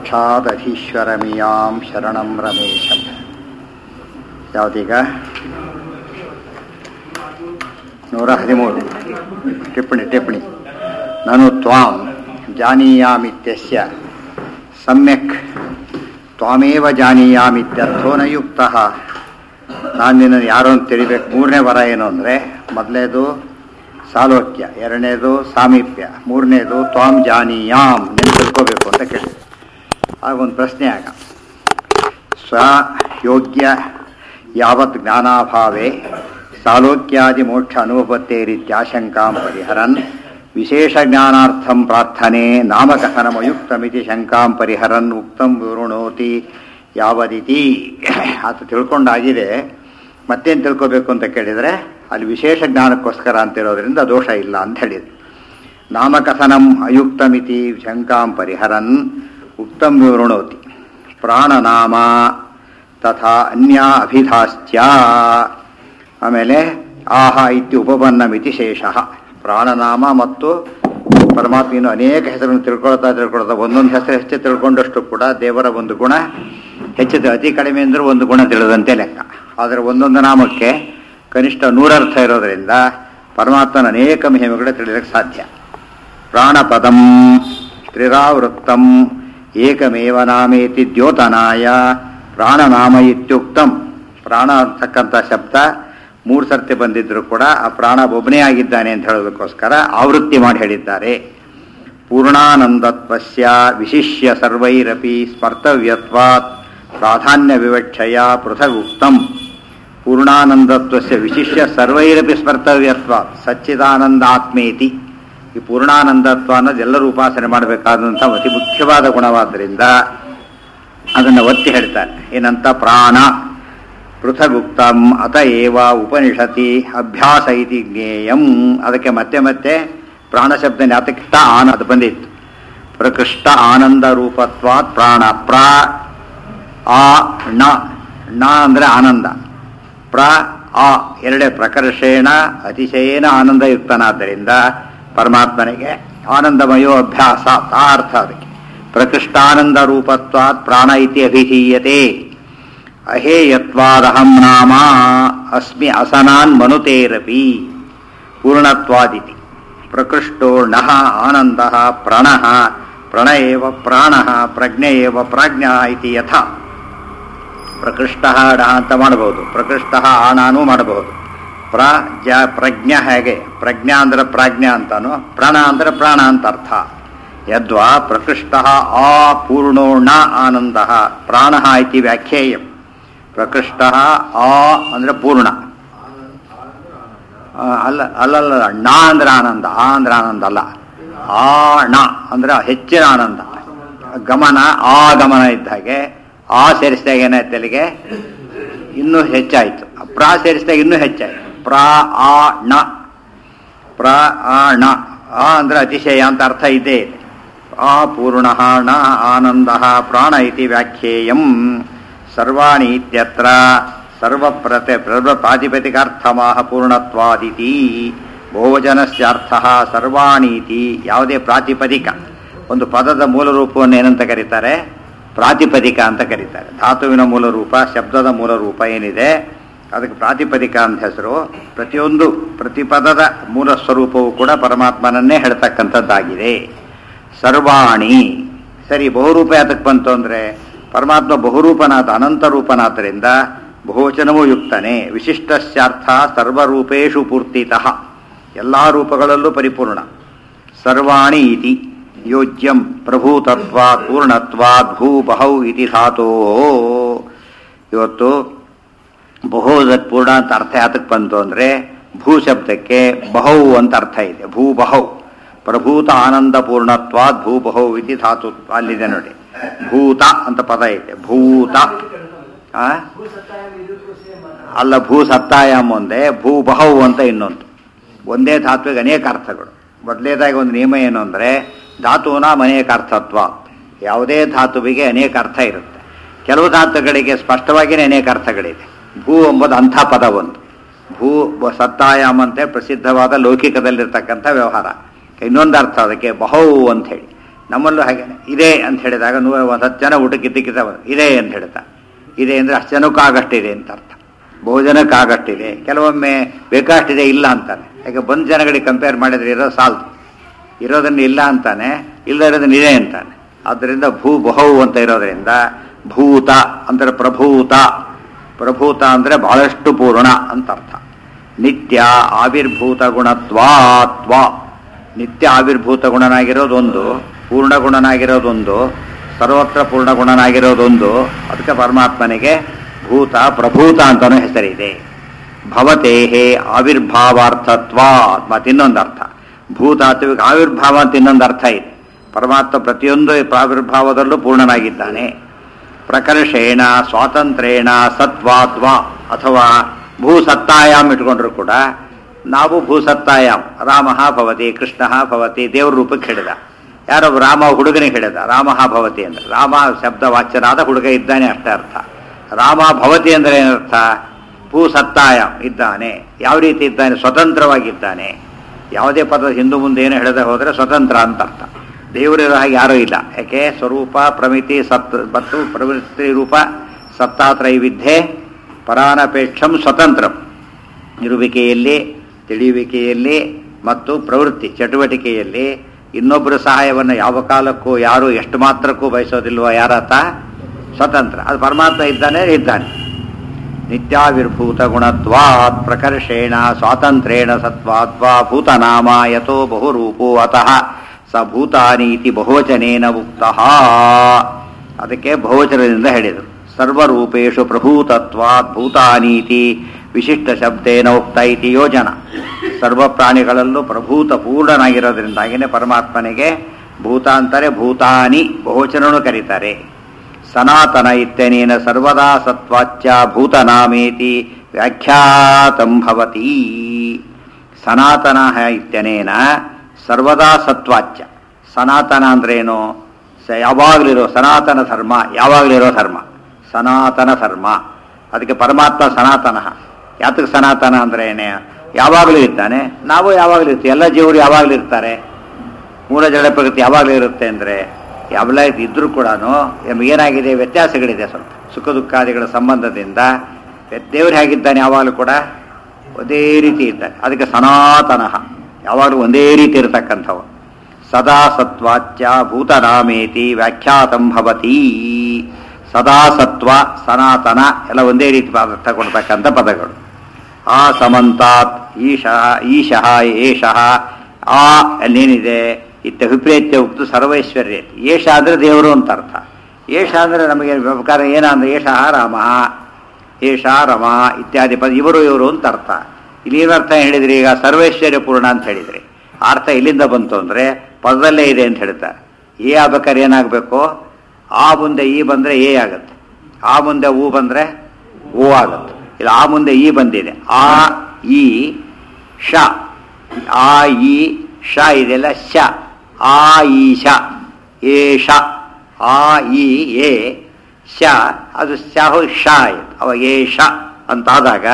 ಸಾಕ್ಷಾದಧೀಶ್ವರಮಿಯಾಂ ಶರಣಂ ರಮೇಶಂ ಯಾವುದೀಗ ನೂರ ಹದಿಮೂರು ಟಿಪ್ಪಣಿ ಟಿಪ್ಪಣಿ ನಾನು ತ್ವಾಂ ಜಾನೀಯಾಮಿತ್ಯಸ್ಯ ಸಮ್ಯಕ್ ತ್ವಾಮೇವ ಜಾನೀಯಾಮಿತ್ಯರ್ಥೋ ನ ಯುಕ್ತಃ ನಾನು ನಿನ್ನನ್ನು ಯಾರೋ ಅಂತ ತಿಳಿಬೇಕು ಮೂರನೇ ವರ ಏನು ಅಂದರೆ ಮೊದಲನೇದು ಸಾಲೋಕ್ಯ ಎರಡನೇದು ಸಾಮೀಪ್ಯ ಮೂರನೇದು ತ್ವಾಂ ಜಾನೀಯಾಮ್ ನೀನು ತಿಳ್ಕೋಬೇಕು ಅಂತ ಕೇಳಿ ಆಗ ಒಂದು ಪ್ರಶ್ನೆ ಆಗ ಸ್ವ ಯೋಗ್ಯ ಯಾವತ್ ಜ್ಞಾನಾಭಾವೇ ಸಾಲೋಕ್ಯಾದಿ ಮೋಕ್ಷ ಅನುಪತ್ತೇರಿತ್ಯಾಶಂಕಾಂ ಪರಿಹರನ್ ವಿಶೇಷ ಜ್ಞಾನಾರ್ಥಂ ಪ್ರಾರ್ಥನೆ ನಾಮಕಥನಮಯುಕ್ತಮಿತಿ ಶಂಕಾಂ ಪರಿಹರನ್ ಉಕ್ತಂ ವಿವೃಣೋತಿ ಯಾವದಿತಿ ಅಂತ ತಿಳ್ಕೊಂಡಾಗಿದೆ ಮತ್ತೇನು ತಿಳ್ಕೋಬೇಕು ಅಂತ ಕೇಳಿದರೆ ಅಲ್ಲಿ ವಿಶೇಷ ಜ್ಞಾನಕ್ಕೋಸ್ಕರ ಅಂತಿರೋದ್ರಿಂದ ದೋಷ ಇಲ್ಲ ಅಂತ ಹೇಳಿದ್ರು ನಾಮಕಥನಂ ಅಯುಕ್ತಮಿತಿ ಶಂಕಾಂ ಪರಿಹರನ್ ಉಕ್ತಂ ವಿವೃಣೋತಿ ಪ್ರಾಣನಾಮ ತಥಾ ಅನ್ಯ ಅಭಿಧಾಸ್ತ್ಯ ಆಮೇಲೆ ಆಹ ಇತಿ ಉಪಪನ್ನಮಿತಿ ಶೇಷ ಪ್ರಾಣನಾಮ ಮತ್ತು ಪರಮಾತ್ಮನು ಅನೇಕ ಹೆಸರನ್ನು ತಿಳ್ಕೊಳ್ತಾ ತಿಳ್ಕೊಳ್ತಾ ಒಂದೊಂದು ಹೆಸರು ಹೆಚ್ಚು ತಿಳ್ಕೊಂಡಷ್ಟು ಕೂಡ ದೇವರ ಒಂದು ಗುಣ ಹೆಚ್ಚು ಅತಿ ಕಡಿಮೆ ಅಂದ್ರೆ ಒಂದು ಗುಣ ತಿಳಿದಂತೆ ಲೆಕ್ಕ ಆದರೆ ಒಂದೊಂದು ನಾಮಕ್ಕೆ ಕನಿಷ್ಠ ನೂರರ್ಥ ಇರೋದರಿಂದ ಪರಮಾತ್ಮನ ಅನೇಕ ಮಹಿಮೆಗಳು ತಿಳಿಯಲಿಕ್ಕೆ ಸಾಧ್ಯ ಪ್ರಾಣಪದಂ ತ್ರಿರಾವೃತ್ತಂ ಏಕಮೇವ ನಾಮೇತಿ ದ್ಯೋತನಾಯ ಪ್ರಾಣನಾಮ ಇತ್ಯುಕ್ತಂ ಪ್ರಾಣ ಅಂತಕ್ಕಂಥ ಶಬ್ದ ಮೂರು ಸರ್ತಿ ಬಂದಿದ್ರು ಕೂಡ ಆ ಪ್ರಾಣ ಒಬ್ಬನೇ ಆಗಿದ್ದಾನೆ ಅಂತ ಹೇಳೋದಕ್ಕೋಸ್ಕರ ಆವೃತ್ತಿ ಮಾಡಿ ಹೇಳಿದ್ದಾರೆ ಪೂರ್ಣಾನಂದತ್ವಸ್ಯ ವಿಶಿಷ್ಯ ಸರ್ವೈರಪಿ ಸ್ಮರ್ತವ್ಯತ್ವಾತ್ ಪ್ರಾಧಾನ್ಯ ವಿವಕ್ಷಯ ಪೃಥಗುಕ್ತಂ ಪೂರ್ಣಾನಂದತ್ವಸ್ಯ ವಿಶಿಷ್ಯ ಸರ್ವೈರಪಿ ಸ್ಮರ್ತವ್ಯತ್ವಾತ್ ಸಚ್ಚಿದಾನಂದಾತ್ಮೇತಿ ಈ ಪೂರ್ಣಾನಂದತ್ವ ಅನ್ನೋದು ಎಲ್ಲರೂ ಉಪಾಸನೆ ಮಾಡಬೇಕಾದಂಥ ಅತಿ ಮುಖ್ಯವಾದ ಗುಣವಾದ್ದರಿಂದ ಅದನ್ನು ಒತ್ತಿ ಹೇಳ್ತಾರೆ ಏನಂತ ಪ್ರಾಣ ಪೃಥಗುಕ್ತಂ ಅತ ಏವ ಉಪನಿಷತಿ ಅಭ್ಯಾಸ ಇತಿ ಜ್ಞೇಯಂ ಅದಕ್ಕೆ ಮತ್ತೆ ಮತ್ತೆ ಪ್ರಾಣ ಶಬ್ದ ಜ್ಞಾತಕೃಷ್ಟ ಆನ ಅದು ಬಂದಿತ್ತು ಪ್ರಕೃಷ್ಟ ಆನಂದ ರೂಪತ್ವಾತ್ ಪ್ರಾಣ ಪ್ರ ಆ ಣ ಣ ಅಂದರೆ ಆನಂದ ಪ್ರ ಆ ಎರಡೇ ಪ್ರಕರ್ಷೇಣ ಅತಿಶಯೇನ ಆನಂದಯುಕ್ತನಾದ್ದರಿಂದ ಪರಮಾತ್ಮನಿಗೆ ಆನಂದಮಯೋ ಅಭ್ಯಾಸ ಆ ಅರ್ಥ ಅದಕ್ಕೆ ಪ್ರಕೃಷ್ಟಾನಂದ ರೂಪತ್ವಾತ್ ಪ್ರಾಣ ಇತಿ ಅಭಿಧೀಯತೆ ಅಹೇಯತ್ವಾದಹಂ ನಾಮ ಅಸ್ಮಿ ಅಸನಾನ್ ಮನುತೇರಪಿ ಪೂರ್ಣತ್ವಾದಿತಿ ಪ್ರಕೃಷ್ಟೋ ನಃ ಆನಂದ ಪ್ರಣ ಪ್ರಣ ಏವ ಪ್ರಾಣ ಪ್ರಜ್ಞೆ ಏವ ಪ್ರಾಜ್ಞಾ ಇತಿ ಯಥಾ ಪ್ರಕೃಷ್ಟ ಡ ಅಂತ ಮಾಡಬಹುದು ಪ್ರಕೃಷ್ಟ ಆಣಾನು ಮಾಡಬಹುದು ಪ್ರ ಜ ಪ್ರಜ್ಞ ಹೇಗೆ ಪ್ರಜ್ಞಾ ಅಂದ್ರೆ ಪ್ರಾಜ್ಞಾ ಅಂತಾನು ಪ್ರಾಣ ಅಂದ್ರೆ ಪ್ರಾಣ ಅಂತ ಅರ್ಥ ಯದ್ವಾ ಪ್ರಕೃಷ್ಟ ಆ ಪೂರ್ಣೋ ಣ ಆನಂದ ಪ್ರಾಣ ಇತಿ ವ್ಯಾಖ್ಯೇಯಂ ಪ್ರಕೃಷ್ಟ ಆ ಅಂದ್ರೆ ಪೂರ್ಣ ಆ, ಅಲ್ಲ ಅಲ್ಲಲ್ಲ ಣ ಅಂದ್ರೆ ಆನಂದ ಆ ಅಂದ್ರೆ ಆನಂದ ಅಲ್ಲ ಆ ಣ ಅಂದ್ರೆ ಹೆಚ್ಚಿನ ಆನಂದ ಗಮನ ಆ ಗಮನ ಇದ್ದ ಹಾಗೆ ಆ ಸೇರಿಸಿದಾಗ ಏನಾಯ್ತು ಅಲ್ಲಿಗೆ ಇನ್ನೂ ಹೆಚ್ಚಾಯಿತು ಪ್ರ ಸೇರಿಸಿದಾಗ ಇನ್ನೂ ಹೆಚ್ಚಾಯಿತು ಪ್ರ ಆ ಣ ಪ್ರ ಆ ಣ ಆ ಅಂದ್ರೆ ಅತಿಶಯ ಅಂತ ಅರ್ಥ ಇದ್ದೇ ಇದೆ ಆ ಪೂರ್ಣ ಣ ಆನಂದ ಪ್ರಾಣ ಇತಿ ವ್ಯಾಖ್ಯೇಯಂ ಸರ್ವಾಣಿ ಇತ್ಯತ್ರ ಸರ್ವಪ್ರತ ಸರ್ವಪ್ರಾತಿಪದಿಕಾರ್ಥಮಾಹ ಪೂರ್ಣತ್ವಾದಿತಿ ಬಹುವಚನಸ್ಯಾರ್ಥ ಸರ್ವಾಣೀತಿ ಯಾವುದೇ ಪ್ರಾತಿಪದಿಕ ಒಂದು ಪದದ ಮೂಲ ರೂಪವನ್ನು ಏನಂತ ಕರೀತಾರೆ ಪ್ರಾತಿಪದಿಕ ಅಂತ ಕರೀತಾರೆ ಧಾತುವಿನ ಮೂಲ ರೂಪ ಶಬ್ದದ ಮೂಲ ರೂಪ ಏನಿದೆ ಅದಕ್ಕೆ ಪ್ರಾತಿಪದಿಕ ಅಂತ ಹೆಸರು ಪ್ರತಿಯೊಂದು ಪ್ರತಿಪದದ ಮೂಲ ಸ್ವರೂಪವು ಕೂಡ ಪರಮಾತ್ಮನನ್ನೇ ಹೇಳ್ತಕ್ಕಂಥದ್ದಾಗಿದೆ ಸರ್ವಾಣಿ ಸರಿ ಬಹುರೂಪ ಯಾತಕ್ಕೆ ಬಂತು ಅಂದರೆ ಪರಮಾತ್ಮ ಬಹುರೂಪನಾದ ಅನಂತ ರೂಪನಾದ್ದರಿಂದ ಬಹುವಚನವೂ ಯುಕ್ತನೇ ವಿಶಿಷ್ಟಸ್ಯಾರ್ಥ ಸರ್ವರೂಪೇಶು ಪೂರ್ತಿತಃ ಎಲ್ಲ ರೂಪಗಳಲ್ಲೂ ಪರಿಪೂರ್ಣ ಸರ್ವಾಣಿ ಇತಿ ಯೋಜ್ಯಂ ಪ್ರಭೂತತ್ವಾತ್ ಪೂರ್ಣತ್ವಾತ್ ಭೂ ಬಹೌ ಇತಿ ಧಾತೋ ಇವತ್ತು ಬಹುದತ್ ಪೂರ್ಣ ಅಂತ ಅರ್ಥ ಯಾತಕ್ಕೆ ಬಂತು ಅಂದರೆ ಭೂ ಶಬ್ದಕ್ಕೆ ಬಹು ಅಂತ ಅರ್ಥ ಇದೆ ಭೂ ಬಹು ಪ್ರಭೂತ ಆನಂದ ಪೂರ್ಣತ್ವಾತ್ ಭೂ ಬಹು ಇತಿ ಧಾತು ಅಲ್ಲಿದೆ ನೋಡಿ ಭೂತ ಅಂತ ಪದ ಇದೆ ಭೂತ ಆ? ಅಲ್ಲ ಭೂ ಸತ್ತಾಯಾಮ್ ಒಂದೇ ಭೂ ಬಹು ಅಂತ ಇನ್ನೊಂದು ಒಂದೇ ಧಾತುವಿಗೆ ಅನೇಕ ಅರ್ಥಗಳು ಮೊದಲೇದಾಗಿ ಒಂದು ನಿಯಮ ಏನು ಅಂದರೆ ಧಾತುವಿನ ಅನೇಕ ಅರ್ಥತ್ವ ಯಾವುದೇ ಧಾತುವಿಗೆ ಅನೇಕ ಅರ್ಥ ಇರುತ್ತೆ ಕೆಲವು ಧಾತುಗಳಿಗೆ ಸ್ಪಷ್ಟವಾಗಿಯೇ ಅನೇಕ ಅರ್ಥಗಳಿದೆ ಭೂ ಎಂಬುದು ಅಂಥ ಪದ ಒಂದು ಭೂ ಬ- ಸತ್ತಾಯಾಮ್ ಅಂತ ಪ್ರಸಿದ್ಧವಾದ ಲೌಕಿಕದಲ್ಲಿರ್ತಕ್ಕಂಥ ವ್ಯವಹಾರ ಇನ್ನೊಂದು ಅರ್ಥ ಅದಕ್ಕೆ ಬಹು ಅಂತ ಹೇಳಿ ನಮ್ಮಲ್ಲೂ ಹಾಗೇನೆ ಇದೆ ಅಂತ ಹೇಳಿದಾಗ ನೂರ ಒಂದು ಹತ್ತು ಜನ ಊಟಕ್ಕೆ ಇದ್ದಕ್ಕಿದ್ದ ಇದೆ ಅಂತ ಹೇಳ್ತಾ ಇದೆ ಅಂದರೆ ಅಷ್ಟು ಜನಕ್ಕಾಗಷ್ಟಿದೆ ಅಂತ ಅರ್ಥ ಬಹು ಜನಕ್ಕಾಗಷ್ಟಿದೆ ಕೆಲವೊಮ್ಮೆ ಬೇಕಾಷ್ಟಿದೆ ಇಲ್ಲ ಅಂತಾನೆ ಯಾಕೆ ಬಂದ ಜನಗಳಿಗೆ ಕಂಪೇರ್ ಮಾಡಿದ್ರೆ ಇರೋ ಸಾಲ್ತು ಇರೋದನ್ನ ಇಲ್ಲ ಅಂತಾನೆ ಇಲ್ಲದಿರೋದನ್ನ ಇದೆ ಅಂತಾನೆ ಆದ್ದರಿಂದ ಭೂ ಬಹುವು ಅಂತ ಇರೋದ್ರಿಂದ ಭೂತ ಅಂದರೆ ಪ್ರಭೂತ ಪ್ರಭೂತ ಅಂದರೆ ಬಹಳಷ್ಟು ಪೂರ್ಣ ಅಂತ ಅರ್ಥ ನಿತ್ಯ ಆವಿರ್ಭೂತ ಗುಣತ್ವಾತ್ವ ನಿತ್ಯ ಆವಿರ್ಭೂತ ಗುಣನಾಗಿರೋದೊಂದು ಪೂರ್ಣ ಗುಣನಾಗಿರೋದೊಂದು ಸರ್ವತ್ರ ಪೂರ್ಣ ಗುಣನಾಗಿರೋದೊಂದು ಅದಕ್ಕೆ ಪರಮಾತ್ಮನಿಗೆ ಭೂತ ಪ್ರಭೂತ ಅಂತಲೂ ಹೆಸರಿದೆ ಭವತೇಹೇ ಆವಿರ್ಭಾವಾರ್ಥತ್ವ ಮತ್ತು ಇನ್ನೊಂದು ಅರ್ಥ ಭೂತಾತ್ವಿಕ ಆವಿರ್ಭಾವ ಅಂತ ಇನ್ನೊಂದು ಅರ್ಥ ಇದೆ ಪರಮಾತ್ಮ ಪ್ರತಿಯೊಂದು ಪ್ರಾವಿರ್ಭಾವದಲ್ಲೂ ಪೂರ್ಣನಾಗಿದ್ದಾನೆ ಪ್ರಕರ್ಷೇಣ ಸ್ವಾತಂತ್ರ್ಯೇಣ ಸತ್ವಾತ್ವ ಅಥವಾ ಭೂಸತ್ತಾಯಾಮ್ ಇಟ್ಕೊಂಡ್ರು ಕೂಡ ನಾವು ಭೂಸತ್ತಾಯಾಮ್ ರಾಮ ಭವತಿ ಕೃಷ್ಣ ಭವತಿ ದೇವ್ರ ರೂಪಕ್ಕೆ ಹಿಡಿದ ಯಾರೋ ರಾಮ ಹುಡುಗನಿಗೆ ಹಿಡಿದ ರಾಮ ಭವತಿ ಅಂದ್ರೆ ರಾಮ ಶಬ್ದ ವಾಚ್ಯನಾದ ಹುಡುಗ ಇದ್ದಾನೆ ಅಷ್ಟೇ ಅರ್ಥ ರಾಮ ಭವತಿ ಅಂದ್ರೆ ಏನರ್ಥ ಭೂಸತ್ತಾಯಾಮ್ ಇದ್ದಾನೆ ಯಾವ ರೀತಿ ಇದ್ದಾನೆ ಸ್ವತಂತ್ರವಾಗಿದ್ದಾನೆ ಯಾವುದೇ ಪದ ಹಿಂದೂ ಮುಂದೆ ಏನು ಹೇಳದೆ ಹೋದರೆ ಸ್ವತಂತ್ರ ಅಂತ ಅರ್ಥ ದೇವರಿರೋ ಹಾಗೆ ಯಾರೂ ಇಲ್ಲ ಯಾಕೆ ಸ್ವರೂಪ ಪ್ರಮಿತಿ ಸತ್ ಮತ್ತು ಪ್ರವೃತ್ತಿ ರೂಪ ಸತ್ತಾತ್ರೈವಿದ್ಯೆ ಪರಾನಪೇಕ್ಷಂ ಸ್ವತಂತ್ರಂ ಇರುವಿಕೆಯಲ್ಲಿ ತಿಳಿಯುವಿಕೆಯಲ್ಲಿ ಮತ್ತು ಪ್ರವೃತ್ತಿ ಚಟುವಟಿಕೆಯಲ್ಲಿ ಇನ್ನೊಬ್ಬರ ಸಹಾಯವನ್ನು ಯಾವ ಕಾಲಕ್ಕೂ ಯಾರು ಎಷ್ಟು ಮಾತ್ರಕ್ಕೂ ಬಯಸೋದಿಲ್ವ ಯಾರಾತ ಸ್ವತಂತ್ರ ಅದು ಪರಮಾತ್ಮ ಇದ್ದಾನೆ ಇದ್ದಾನೆ ನಿತ್ಯಾವಿರ್ಭೂತ ಗುಣತ್ವಾತ್ ಪ್ರಕರ್ಷೇಣ ಸ್ವಾತಂತ್ರ್ಯೇಣ ಸತ್ವಾತ್ವಾ ಭೂತನಾಮ ಯಥೋ ಬಹುರೂಪೋ ಅತಃ ಸ ಭೂತಾನೀತಿ ಬಹುವಚನೇನ ಉಕ್ತಃ ಅದಕ್ಕೆ ಬಹುವಚನದಿಂದ ಹೇಳಿದರು ಸರ್ವರೂಪೇಶು ಪ್ರಭೂತತ್ವಾತ್ ಭೂತಾನೀತಿ ವಿಶಿಷ್ಟ ಶಬ್ದೇನ ಉಕ್ತ ಇತಿ ಯೋಜನ ಸರ್ವ ಪ್ರಾಣಿಗಳಲ್ಲೂ ಪ್ರಭೂತ ಪೂರ್ಣನಾಗಿರೋದ್ರಿಂದಾಗಿನೇ ಪರಮಾತ್ಮನಿಗೆ ಭೂತ ಅಂತಾರೆ ಭೂತಾನಿ ಬಹುವಚನನು ಕರೀತಾರೆ ಸನಾತನ ಇತ್ಯನೇನ ಸರ್ವದಾ ಸತ್ವಾಚ್ಯ ಭೂತನಾಮೇತಿ ವ್ಯಾಖ್ಯಾತಂ ಭವತಿ ಸನಾತನ ಇತ್ಯನೇನ ಸರ್ವದಾ ಸತ್ವಾಚ್ಯ ಸನಾತನ ಅಂದ್ರೇನು ಸ ಯಾವಾಗಲಿರೋ ಸನಾತನ ಧರ್ಮ ಯಾವಾಗಲಿರೋ ಧರ್ಮ ಸನಾತನ ಧರ್ಮ ಅದಕ್ಕೆ ಪರಮಾತ್ಮ ಸನಾತನ ಯಾತಕ್ಕೆ ಸನಾತನ ಅಂದ್ರೆ ಏನೇ ಯಾವಾಗಲೂ ಇರ್ತಾನೆ ನಾವು ಯಾವಾಗಲೂ ಇರ್ತೀವಿ ಎಲ್ಲ ಜೀವರು ಯಾವಾಗಲೂ ಇರ್ತಾರೆ ಮೂಲ ಜಡ ಪ್ರಗತಿ ಯಾವಾಗಲೂ ಇರುತ್ತೆ ಅಂದರೆ ಯಾವೆಲ್ಲ ಇದ್ರೂ ಕೂಡ ಏನಾಗಿದೆ ವ್ಯತ್ಯಾಸಗಳಿದೆ ಸ್ವಲ್ಪ ಸುಖ ದುಃಖಾದಿಗಳ ಸಂಬಂಧದಿಂದ ದೇವರು ಹೇಗಿದ್ದಾನೆ ಯಾವಾಗಲೂ ಕೂಡ ಒಂದೇ ರೀತಿ ಇದ್ದಾನೆ ಅದಕ್ಕೆ ಸನಾತನ ಯಾವಾಗಲೂ ಒಂದೇ ರೀತಿ ಇರತಕ್ಕಂಥವು ಸದಾ ಸತ್ವಾಚ್ಯ ಭೂತನಾಮೇತಿ ವ್ಯಾಖ್ಯಾತಂ ಭವತಿ ಸದಾ ಸತ್ವ ಸನಾತನ ಎಲ್ಲ ಒಂದೇ ರೀತಿ ಅರ್ಥ ಕೊಡ್ತಕ್ಕಂಥ ಪದಗಳು ಆ ಸಮಂತಾತ್ ಈಶಃ ಈಶಃ ಏಷಃ ಆ ಅಲ್ಲೇನಿದೆ ಇತ್ತ ವಿಪರೀತ್ಯ ಉಕ್ತು ಸರ್ವೈಶ್ವರ್ಯ ಏಷ ಅಂದರೆ ದೇವರು ಅಂತ ಅರ್ಥ ಏಷ ಅಂದರೆ ನಮಗೆ ವ್ಯವಕಾರ ಏನಂದ್ರೆ ಏಷಃ ರಾಮ ಏಷ ರಮ ಇತ್ಯಾದಿ ಪದ ಇವರು ಇವರು ಅಂತ ಅರ್ಥ ಇಲ್ಲಿ ಏನು ಅರ್ಥ ಹೇಳಿದ್ರಿ ಈಗ ಸರ್ವೈಶ್ವರ್ಯ ಪೂರ್ಣ ಅಂತ ಹೇಳಿದ್ರಿ ಆ ಅರ್ಥ ಎಲ್ಲಿಂದ ಬಂತು ಅಂದರೆ ಪದದಲ್ಲೇ ಇದೆ ಅಂತ ಹೇಳ್ತಾರೆ ಎ ಆಗ್ಬೇಕಾದ್ರೆ ಏನಾಗಬೇಕು ಆ ಮುಂದೆ ಈ ಬಂದರೆ ಎ ಆಗುತ್ತೆ ಆ ಮುಂದೆ ಹೂ ಬಂದರೆ ಓ ಆಗುತ್ತೆ ಇಲ್ಲ ಆ ಮುಂದೆ ಈ ಬಂದಿದೆ ಆ ಈ ಶ ಆ ಈ ಶ ಇದೆಲ್ಲ ಶ ಆ ಈ ಶ ಏ ಶ ಆ ಈ ಎ ಶ ಅದು ಶ ಹೋಗಿ ಶ ಆಯಿತು ಅವಾಗ ಏ ಶ ಅಂತಾದಾಗ